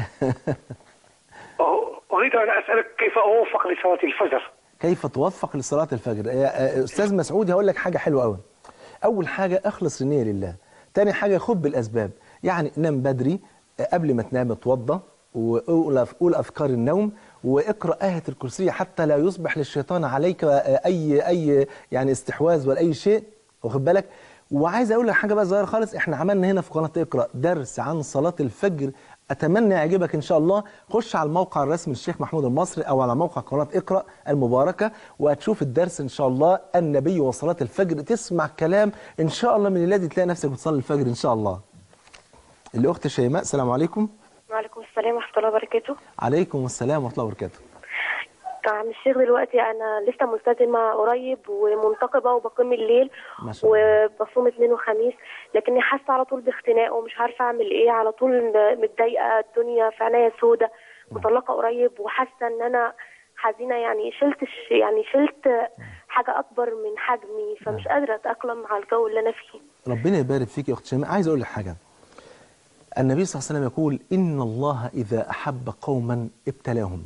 أه، أريد أن أسألك كيف أوفق لصلاة الفجر كيف توفق لصلاة الفجر يا آه، أستاذ مسعود هقول لك حاجة حلوة قوي أول حاجة أخلص النية لله تاني حاجة خد بالأسباب يعني نام بدري آه، قبل ما تنام اتوضى وقول قول أذكار النوم واقرأ آية الكرسي حتى لا يصبح للشيطان عليك آه، أي أي يعني استحواذ ولا أي شيء واخد بالك وعايز أقول لك حاجة بقى صغيرة خالص إحنا عملنا هنا في قناة اقرأ درس عن صلاة الفجر اتمنى يعجبك ان شاء الله خش على الموقع الرسمي للشيخ محمود المصري او على موقع قناه اقرا المباركه وهتشوف الدرس ان شاء الله النبي وصلاه الفجر تسمع كلام ان شاء الله من الذي تلاقي نفسك بتصلي الفجر ان شاء الله الاخت شيماء السلام عليكم وعليكم السلام ورحمة الله وبركاته عليكم السلام ورحمه الله وبركاته عم الشيخ دلوقتي أنا لسه ملتزمة قريب ومنتقبة وبقيم الليل ما شاء الله وبصوم اثنين وخميس لكني حاسة على طول باختناق ومش عارفة أعمل إيه على طول متضايقة الدنيا في عينيا سودة مطلقة قريب وحاسة إن أنا حزينة يعني شلت الش- يعني شلت حاجة أكبر من حجمي فمش قادرة أتأقلم مع الجو اللي أنا فيه ربنا يبارك فيك يا اخت شيماء عايز اقول لك حاجه النبي صلى الله عليه وسلم يقول ان الله اذا احب قوما ابتلاهم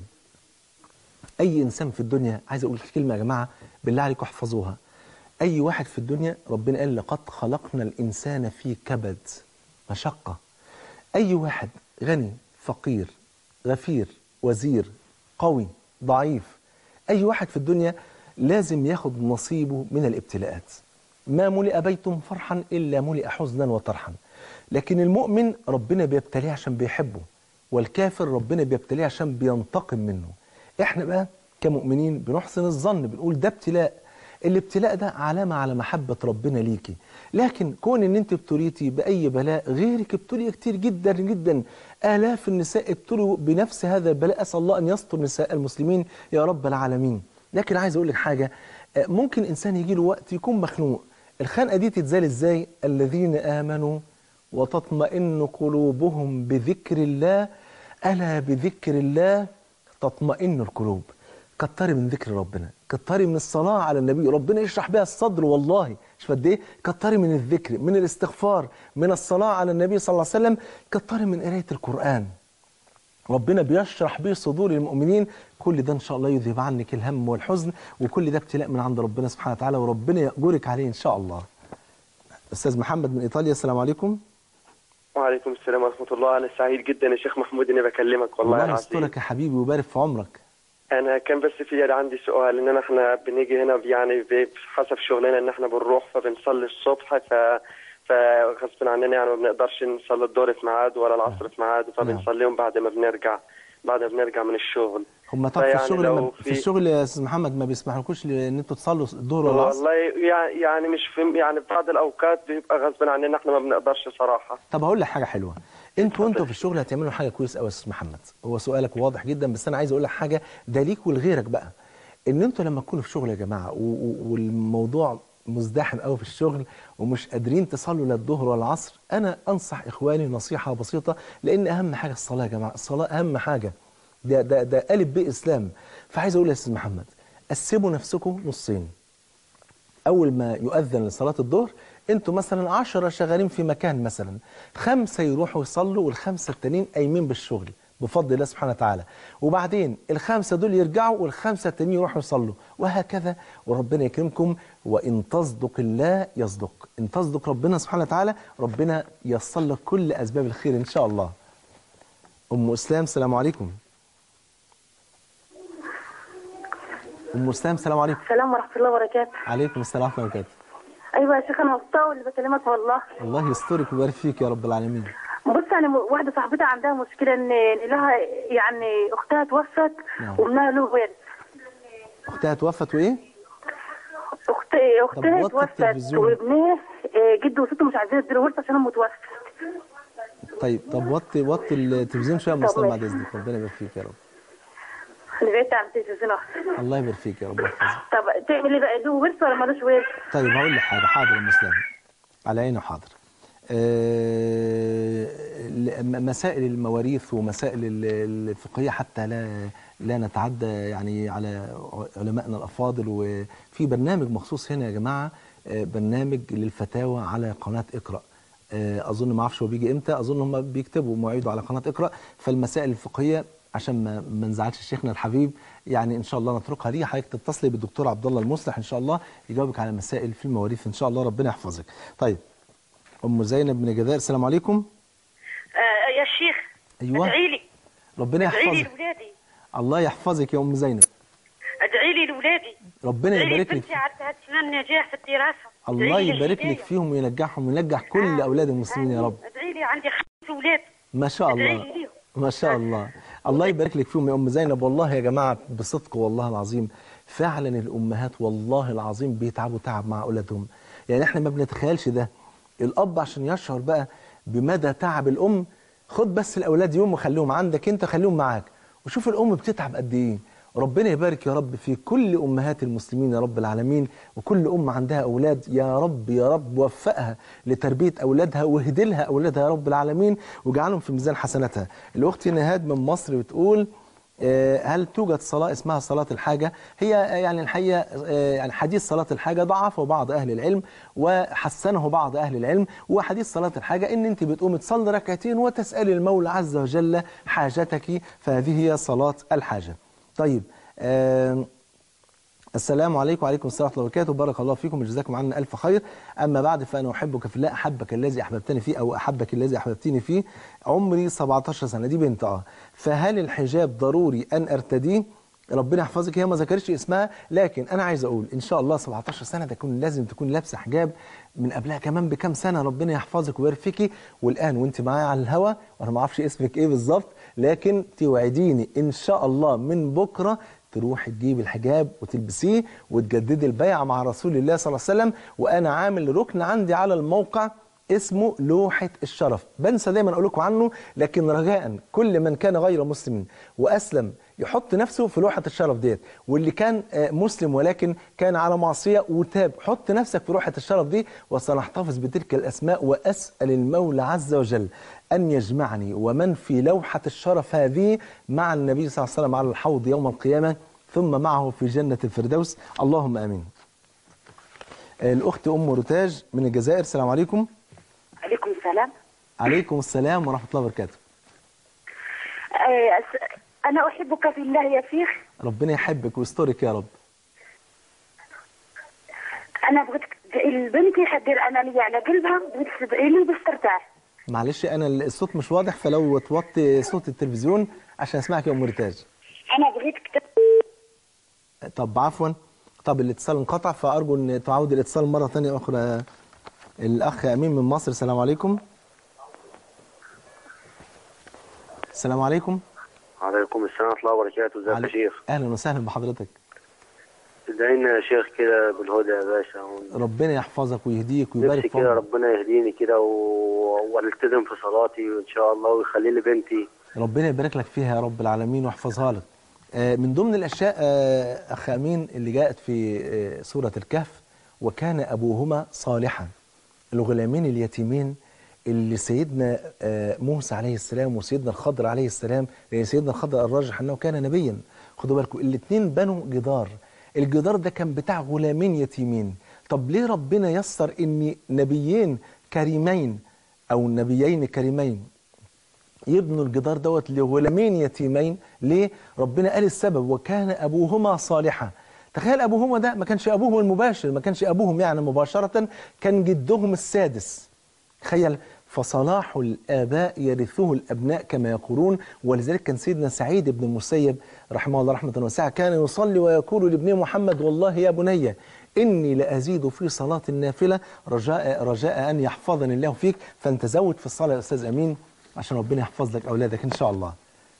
اي انسان في الدنيا عايز اقول كلمه يا جماعه بالله عليكم احفظوها اي واحد في الدنيا ربنا قال لقد خلقنا الانسان في كبد مشقه اي واحد غني فقير غفير وزير قوي ضعيف اي واحد في الدنيا لازم ياخد نصيبه من الابتلاءات ما ملئ بيت فرحا الا ملئ حزنا وطرحا لكن المؤمن ربنا بيبتليه عشان بيحبه والكافر ربنا بيبتليه عشان بينتقم منه احنا بقى كمؤمنين بنحسن الظن بنقول ده ابتلاء الابتلاء ده علامة على محبة ربنا ليكي لكن كون ان انت ابتليتي بأي بلاء غيرك ابتلي كتير جدا جدا آلاف النساء ابتلوا بنفس هذا البلاء أسأل الله أن يستر نساء المسلمين يا رب العالمين لكن عايز أقول لك حاجة آه، ممكن إنسان يجي له وقت يكون مخنوق الخنقة دي تتزال إزاي الذين آمنوا وتطمئن قلوبهم بذكر الله ألا بذكر الله تطمئن القلوب كتري من ذكر ربنا كتري من الصلاة على النبي ربنا يشرح بها الصدر والله مش قد ايه كتري من الذكر من الاستغفار من الصلاة على النبي صلى الله عليه وسلم كتري من قراية القرآن ربنا بيشرح به صدور المؤمنين كل ده ان شاء الله يذهب عنك الهم والحزن وكل ده ابتلاء من عند ربنا سبحانه وتعالى وربنا يأجرك عليه ان شاء الله استاذ محمد من ايطاليا السلام عليكم وعليكم السلام ورحمة الله أنا سعيد جدا يا شيخ محمود إني بكلمك والله الله العظيم يسترك يا حبيبي ويبارك في عمرك أنا كان بس في عندي سؤال إننا إحنا بنيجي هنا يعني ب- حسب شغلنا إن إحنا بنروح فبنصلي الصبح ف فغصب عننا يعني ما بنقدرش نصلي الظهر في ميعاد ولا العصر في ميعاد فبنصليهم بعد ما بنرجع بعد ما بنرجع من الشغل هم طب في فيعني الشغل لو لما في الشغل يا استاذ محمد ما بيسمحلكوش ان انتوا تصلوا الظهر ولا العصر والله يعني يعني مش في يعني في بعض الأوقات بيبقى غصب عننا إحنا ما بنقدرش صراحة طب هقول لك حاجه حلوه انتوا وانتوا في الشغل هتعملوا حاجه كويس قوي يا استاذ محمد هو سؤالك واضح جدا بس انا عايز اقول لك حاجه ده ليك ولغيرك بقى ان انتوا لما تكونوا في شغل يا جماعه و- و- والموضوع مزدحم قوي في الشغل ومش قادرين تصلوا لا الظهر ولا العصر انا انصح اخواني نصيحه بسيطه لان اهم حاجه الصلاه يا جماعه الصلاه اهم حاجه ده ده ده الف ب اسلام فعايز اقول يا استاذ محمد قسموا نفسكم نصين اول ما يؤذن لصلاه الظهر انتوا مثلا عشرة شغالين في مكان مثلا خمسة يروحوا يصلوا والخمسة التانيين قايمين بالشغل بفضل الله سبحانه وتعالى وبعدين الخمسة دول يرجعوا والخمسة التانيين يروحوا يصلوا وهكذا وربنا يكرمكم وإن تصدق الله يصدق إن تصدق ربنا سبحانه وتعالى ربنا ييسر لك كل أسباب الخير إن شاء الله أم إسلام السلام عليكم أم إسلام السلام عليكم السلام ورحمة الله وبركاته عليكم السلام ورحمة الله وبركاته أيوة يا شيخ أنا مبسوطة اللي بكلمك والله الله يسترك ويبارك فيك يا رب العالمين بص أنا م- واحدة صاحبتي عندها مشكلة إن إن لها يعني أختها توفت نعم. وابنها له ورث أختها توفت وإيه؟ أخت طب أختها وطي توفت التلفزيون. وابنها آه، جده وسته مش عايزين يديله ورث عشان متوفى طيب طب وطي وطي التلفزيون شويه يا أم طب إسلام بعد ماشي. إذنك ربنا يبارك فيك يا رب اللي بعدت عن التلفزيون أكتر. الله يبارك فيك يا رب يحفظك طب تعمل إيه بقى له ورث ولا مالوش ورث؟ طيب هقول لك حاجه حاضر يا أم إسلام على عيني حاضر آه، م- مسائل المواريث ومسائل ال- الفقهيه حتى لا لا نتعدى يعني على علمائنا الافاضل وفي برنامج مخصوص هنا يا جماعه آه، برنامج للفتاوى على قناه اقرا آه، اظن ما اعرفش هو بيجي امتى اظن هم بيكتبوا مواعيده على قناه اقرا فالمسائل الفقهيه عشان ما ما نزعلش شيخنا الحبيب يعني ان شاء الله نتركها ليه حضرتك تتصلي بالدكتور عبد الله المصلح ان شاء الله يجاوبك على مسائل في المواريث ان شاء الله ربنا يحفظك طيب ام زينب من الجزائر السلام عليكم آه يا شيخ ايوه ادعي لي ربنا ادعي لي يحفظك لولادي الله يحفظك يا ام زينب ادعي لي لولادي ربنا ادعي لي يبارك لك بنتي على تتمنى النجاح في الدراسه الله ادعي لي يبارك لك الهداية. فيهم وينجحهم وينجح كل اولاد المسلمين يا رب ادعي لي عندي خمس اولاد ما شاء ادعي الله لي ليهم ما شاء الله الله يبارك لك فيهم يا ام زينب والله يا جماعه بصدق والله العظيم فعلا الامهات والله العظيم بيتعبوا تعب مع اولادهم يعني احنا ما بنتخيلش ده الاب عشان يشعر بقى بمدى تعب الام خد بس الاولاد يوم وخليهم عندك انت خليهم معاك وشوف الام بتتعب قد ايه ربنا يبارك يا رب في كل امهات المسلمين يا رب العالمين وكل ام عندها اولاد يا رب يا رب وفقها لتربيه اولادها واهدي لها اولادها يا رب العالمين واجعلهم في ميزان حسناتها الاخت نهاد من مصر بتقول آه، هل توجد صلاة اسمها صلاة الحاجة هي آه، يعني الحقيقة آه، يعني حديث صلاة الحاجة ضعفه بعض أهل العلم وحسنه بعض أهل العلم وحديث صلاة الحاجة إن أنت بتقوم تصلي ركعتين وتسألي المولى عز وجل حاجتك فهذه هي صلاة الحاجة طيب آه السلام عليكم وعليكم السلام ورحمه الله وبركاته بارك الله فيكم وجزاكم عنا الف خير اما بعد فانا احبك في الله احبك الذي احببتني فيه او احبك الذي احببتني فيه عمري 17 سنه دي بنت اه فهل الحجاب ضروري ان ارتديه ربنا يحفظك هي ما ذكرتش اسمها لكن انا عايز اقول ان شاء الله 17 سنه تكون لازم تكون لابسه حجاب من قبلها كمان بكام سنه ربنا يحفظك ويبارك فيكي والان وانت معايا على الهوا وانا ما اعرفش اسمك ايه بالظبط لكن توعديني ان شاء الله من بكره تروحي تجيبي الحجاب وتلبسيه وتجددي البيعه مع رسول الله صلى الله عليه وسلم وانا عامل ركن عندي على الموقع اسمه لوحة الشرف بنسى دايما اقول لكم عنه لكن رجاء كل من كان غير مسلم واسلم يحط نفسه في لوحة الشرف ديت واللي كان آه، مسلم ولكن كان على معصية وتاب حط نفسك في لوحة الشرف دي وسنحتفظ بتلك الأسماء وأسأل المولى عز وجل أن يجمعني ومن في لوحة الشرف هذه مع النبي صلى الله عليه وسلم على الحوض يوم القيامة ثم معه في جنة الفردوس اللهم آمين آه، الأخت أم روتاج من الجزائر السلام عليكم عليكم السلام عليكم السلام ورحمة الله وبركاته آه، أس- أنا أحبك في الله يا شيخ ربنا يحبك ويسترك يا رب أنا بغيتك تدعي لبنتي حدير أنا لي على قلبها بغيتك تدعي لي باش ترتاح معلش أنا الصوت مش واضح فلو توطي صوت التلفزيون عشان أسمعك يا أم روتاج أنا بغيتك ت- طب عفوا طب الاتصال انقطع فأرجو أن تعود الاتصال مرة ثانية أخرى الأخ أمين من مصر السلام عليكم السلام عليكم عليكم السلام ورحمة الله وبركاته ازيك يا شيخ أهلا وسهلا بحضرتك ادعينا يا شيخ كده بالهدى يا باشا ون- ربنا يحفظك ويهديك ويبارك نفسي في كده عمرك ربنا يهديني كده و... والتزم في صلاتي وان شاء الله ويخلي لي بنتي ربنا يبارك لك فيها يا رب العالمين ويحفظها لك آه، من ضمن الأشياء آه، أخ أمين اللي جاءت في آه، سورة الكهف وكان أبوهما صالحا الغلامين اليتيمين اللي سيدنا آه، موسى عليه السلام وسيدنا الخضر عليه السلام لأن سيدنا الخضر الراجح أنه كان نبيا خدوا بالكم الاثنين بنوا جدار الجدار ده كان بتاع غلامين يتيمين طب ليه ربنا يسر ان نبيين كريمين او نبيين كريمين يبنوا الجدار دوت لغلامين يتيمين ليه ربنا قال السبب وكان ابوهما صالحا تخيل ابوهما ده ما كانش ابوهم المباشر ما كانش ابوهم يعني مباشره كان جدهم السادس تخيل فصلاح الآباء يرثه الأبناء كما يقولون ولذلك كان سيدنا سعيد بن المسيب رحمه الله رحمة واسعة كان يصلي ويقول لابنه محمد والله يا بني إني لأزيد في صلاة النافلة رجاء, رجاء أن يحفظني الله فيك فأنت زود في الصلاة يا أستاذ أمين عشان ربنا يحفظ لك أولادك إن شاء الله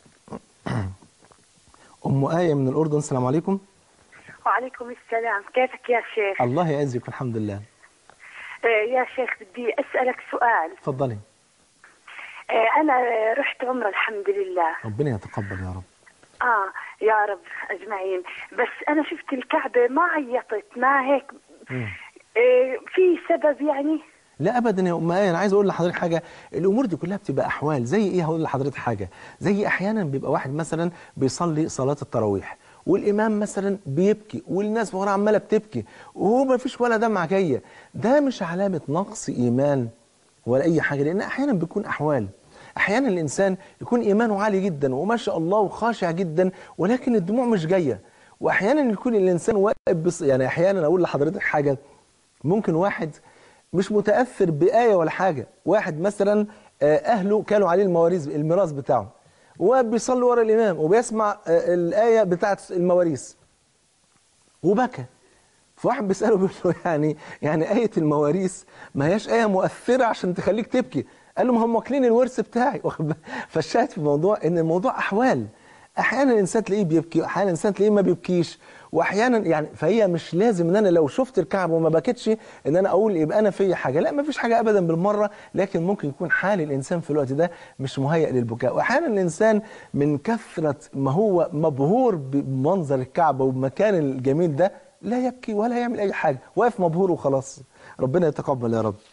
أم آية من الأردن السلام عليكم وعليكم السلام كيفك يا شيخ الله يعزك الحمد لله آه، يا شيخ بدي أسألك سؤال اتفضلي آه، أنا رحت عمرة الحمد لله ربنا يتقبل يا رب آه يا رب أجمعين بس أنا شفت الكعبة ما عيطت ما هيك مم. آه، في سبب يعني لا ابدا يا ام ايه انا عايز اقول لحضرتك حاجه الامور دي كلها بتبقى احوال زي ايه هقول لحضرتك حاجه زي احيانا بيبقى واحد مثلا بيصلي صلاه التراويح والامام مثلا بيبكي والناس وراه عماله بتبكي وهو ما فيش ولا دمعه جايه ده مش علامه نقص ايمان ولا اي حاجه لان احيانا بيكون احوال احيانا الانسان يكون ايمانه عالي جدا وما شاء الله وخاشع جدا ولكن الدموع مش جايه واحيانا يكون الانسان واقف بص يعني احيانا اقول لحضرتك حاجه ممكن واحد مش متاثر بايه ولا حاجه واحد مثلا آه، اهله كانوا عليه المواريث الميراث بتاعه وبيصلي ورا الامام وبيسمع آه، الايه بتاعه المواريث وبكى فواحد بيساله بيقول له يعني يعني ايه المواريث ما هياش ايه مؤثره عشان تخليك تبكي قال له ما هم واكلين الورث بتاعي واخد بالك؟ فالشاهد في الموضوع ان الموضوع احوال احيانا الانسان تلاقيه بيبكي احيانا الانسان تلاقيه ما بيبكيش واحيانا يعني فهي مش لازم ان انا لو شفت الكعبه وما بكتش ان انا اقول يبقى انا في حاجه لا ما فيش حاجه ابدا بالمره لكن ممكن يكون حال الانسان في الوقت ده مش مهيئ للبكاء واحيانا الانسان من كثره ما هو مبهور بمنظر الكعبه والمكان الجميل ده لا يبكي ولا يعمل اي حاجه واقف مبهور وخلاص ربنا يتقبل يا رب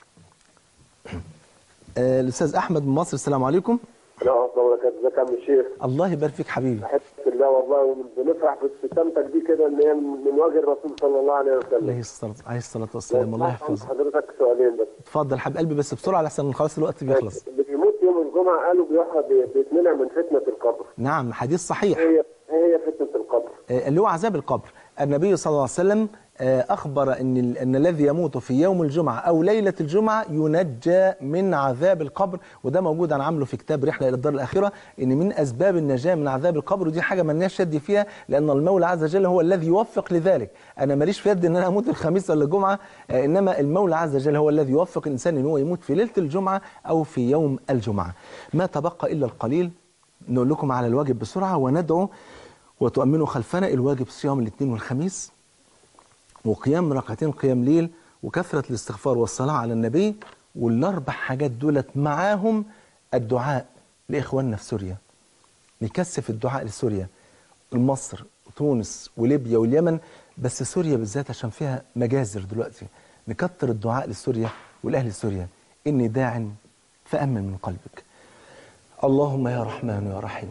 آه، الاستاذ احمد من مصر السلام عليكم لا ورحمة الله وبركاته ازيك يا عم الشيخ الله يبارك فيك حبيبي احب الله والله بنفرح بابتسامتك دي كده ان هي من وجه الرسول صلى الله عليه وسلم عليه الصلاه عليه الصلاه والسلام الله يحفظك حضرتك سؤالين بس اتفضل حبيب قلبي بس بسرعه لحسن خلاص الوقت بيخلص اللي بيموت يوم الجمعة قالوا بيحيى بي- بيتمنع من فتنة القبر نعم حديث صحيح هي هي فتنة القبر آه، اللي هو عذاب القبر النبي صلى الله عليه وسلم آه، أخبر أن, ال- أن الذي يموت في يوم الجمعة أو ليلة الجمعة ينجى من عذاب القبر وده موجود أنا عامله في كتاب رحلة إلى الدار الآخرة أن من أسباب النجاة من عذاب القبر ودي حاجة ما لناش يد فيها لأن المولى عز وجل هو الذي يوفق لذلك أنا ماليش في يد أن أنا أموت الخميس ولا الجمعة آه، إنما المولى عز وجل هو الذي يوفق الإنسان أن هو يموت في ليلة الجمعة أو في يوم الجمعة ما تبقى إلا القليل نقول لكم على الواجب بسرعة وندعو وتؤمنوا خلفنا الواجب صيام الاثنين والخميس وقيام ركعتين قيام ليل وكثرة الاستغفار والصلاة على النبي والأربع حاجات دولت معاهم الدعاء لإخواننا في سوريا نكثف الدعاء لسوريا مصر وتونس وليبيا واليمن بس سوريا بالذات عشان فيها مجازر دلوقتي نكتر الدعاء لسوريا والأهل سوريا إني داع فأمن من قلبك اللهم يا رحمن يا رحيم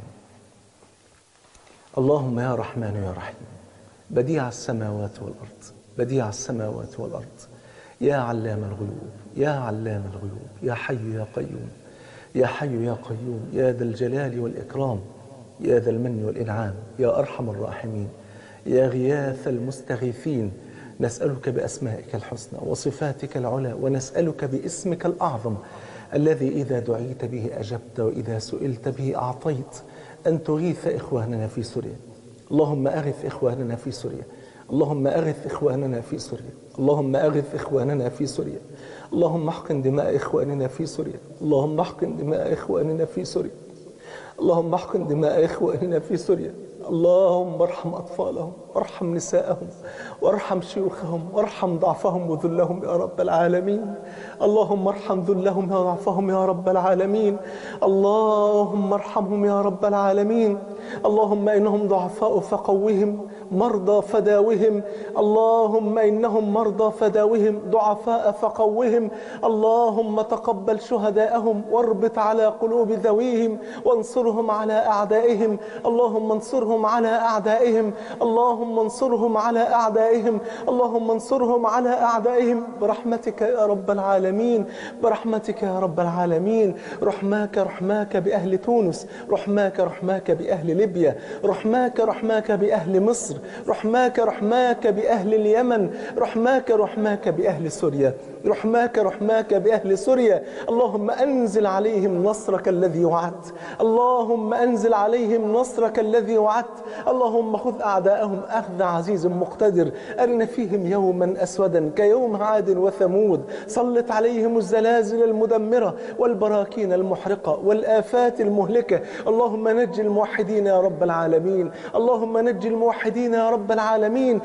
اللهم يا رحمن يا رحيم بديع السماوات والأرض بديع السماوات والأرض يا علام الغيوب يا علام الغيوب يا حي يا قيوم يا حي يا قيوم يا ذا الجلال والإكرام يا ذا المن والإنعام يا أرحم الراحمين يا غياث المستغيثين نسألك بأسمائك الحسنى وصفاتك العلى ونسألك باسمك الأعظم الذي إذا دعيت به أجبت وإذا سئلت به أعطيت أن تغيث إخواننا في سوريا اللهم أغث إخواننا في سوريا اللهم أغث إخواننا في سوريا اللهم أغث إخواننا في سوريا اللهم احقن دماء إخواننا في سوريا اللهم احقن دماء إخواننا في سوريا اللهم احقن دماء إخواننا في سوريا اللهم ارحم أطفالهم وارحم نساءهم وارحم شيوخهم وارحم ضعفهم وذلهم يا رب العالمين اللهم ارحم ذلهم يا ضعفهم يا رب العالمين اللهم ارحمهم يا رب العالمين اللهم إنهم ضعفاء فقوهم مرضى فداوهم اللهم إنهم مرضى فداوهم ضعفاء فقوهم اللهم تقبل شهداءهم واربط على قلوب ذويهم وانصرهم على أعدائهم اللهم انصرهم على أعدائهم اللهم انصرهم على أعدائهم اللهم انصرهم على أعدائهم برحمتك يا رب العالمين برحمتك يا رب العالمين رحماك رحماك بأهل تونس رحماك رحماك بأهل ليبيا رحماك رحماك بأهل مصر رحماك رحماك بأهل اليمن رحماك رحماك بأهل سوريا رحماك رحماك بأهل سوريا اللهم أنزل عليهم نصرك الذي وعدت اللهم أنزل عليهم نصرك الذي وعدت اللهم خذ أعداءهم أخذ عزيز مقتدر أرنا فيهم يوما أسودا كيوم عاد وثمود سلط عليهم الزلازل المدمرة والبراكين المحرقة والآفات المهلكة اللهم نج الموحدين يا رب العالمين اللهم نج الموحدين يا رب العالمين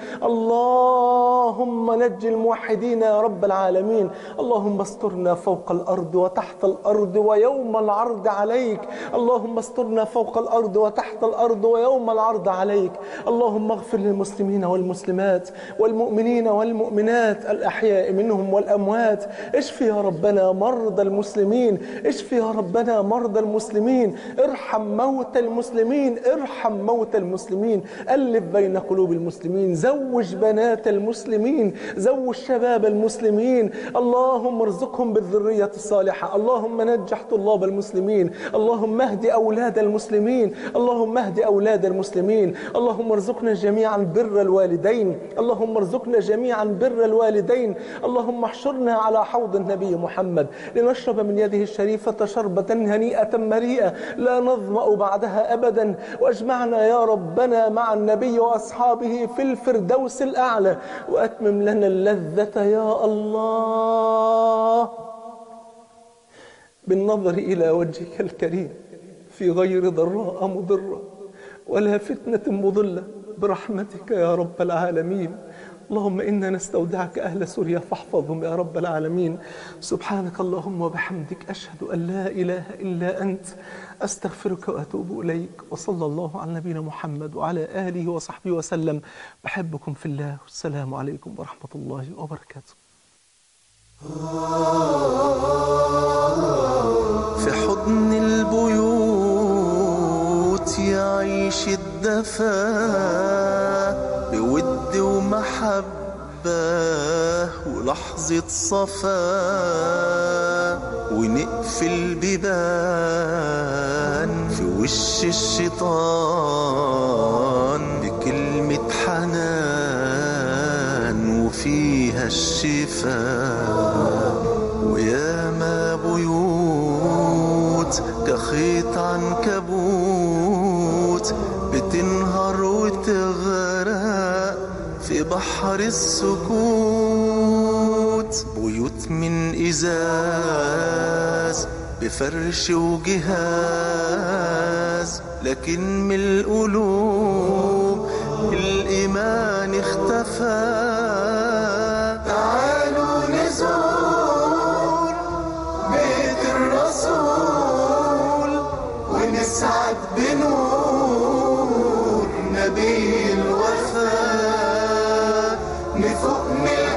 اللهم نج الموحدين يا رب العالمين اللهم استرنا فوق الأرض وتحت الأرض ويوم العرض عليك اللهم استرنا فوق الأرض وتحت الأرض ويوم العرض عليك اللهم اغفر للمسلمين والمسلمات والمؤمنين والمؤمنات الأحياء منهم والأموات اشف يا ربنا مرضى المسلمين اشف يا ربنا مرضى المسلمين ارحم موتى المسلمين ارحم موتى المسلمين ألف بين قلوب المسلمين زوج بنات المسلمين زوج شباب المسلمين اللهم ارزقهم بالذرية الصالحة اللهم نجح طلاب المسلمين اللهم اهد أولاد المسلمين اللهم اهد أولاد المسلمين اللهم ارزقنا جميعا بر الوالدين اللهم ارزقنا جميعا بر الوالدين اللهم احشرنا على حوض النبي محمد لنشرب من يده الشريفة شربة هنيئة مريئة لا نظمأ بعدها أبدا واجمعنا يا ربنا مع النبي وأصحابه في الفردوس الأعلى وأتمم لنا اللذة يا الله بالنظر إلى وجهك الكريم في غير ضراء مضرة ولا فتنة مضلة برحمتك يا رب العالمين اللهم إنا نستودعك أهل سوريا فاحفظهم يا رب العالمين سبحانك اللهم وبحمدك أشهد أن لا إله إلا أنت أستغفرك وأتوب إليك وصلى الله على نبينا محمد وعلى آله وصحبه وسلم بحبكم في الله والسلام عليكم ورحمة الله وبركاته في حضن البيوت يعيش الدفا بود ومحبة ولحظة صفا ونقفل بيبان في وش الشيطان بكلمة حنان وفيها الشفاء وياما بيوت كخيط عنكبوت بتنهار وتغرق في بحر السكوت بيوت من إزاز بفرش وجهاز لكن من القلوب الإيمان اختفى تعالوا نزور بيت الرسول ونسعد بنور نبي الوفاء نفوق من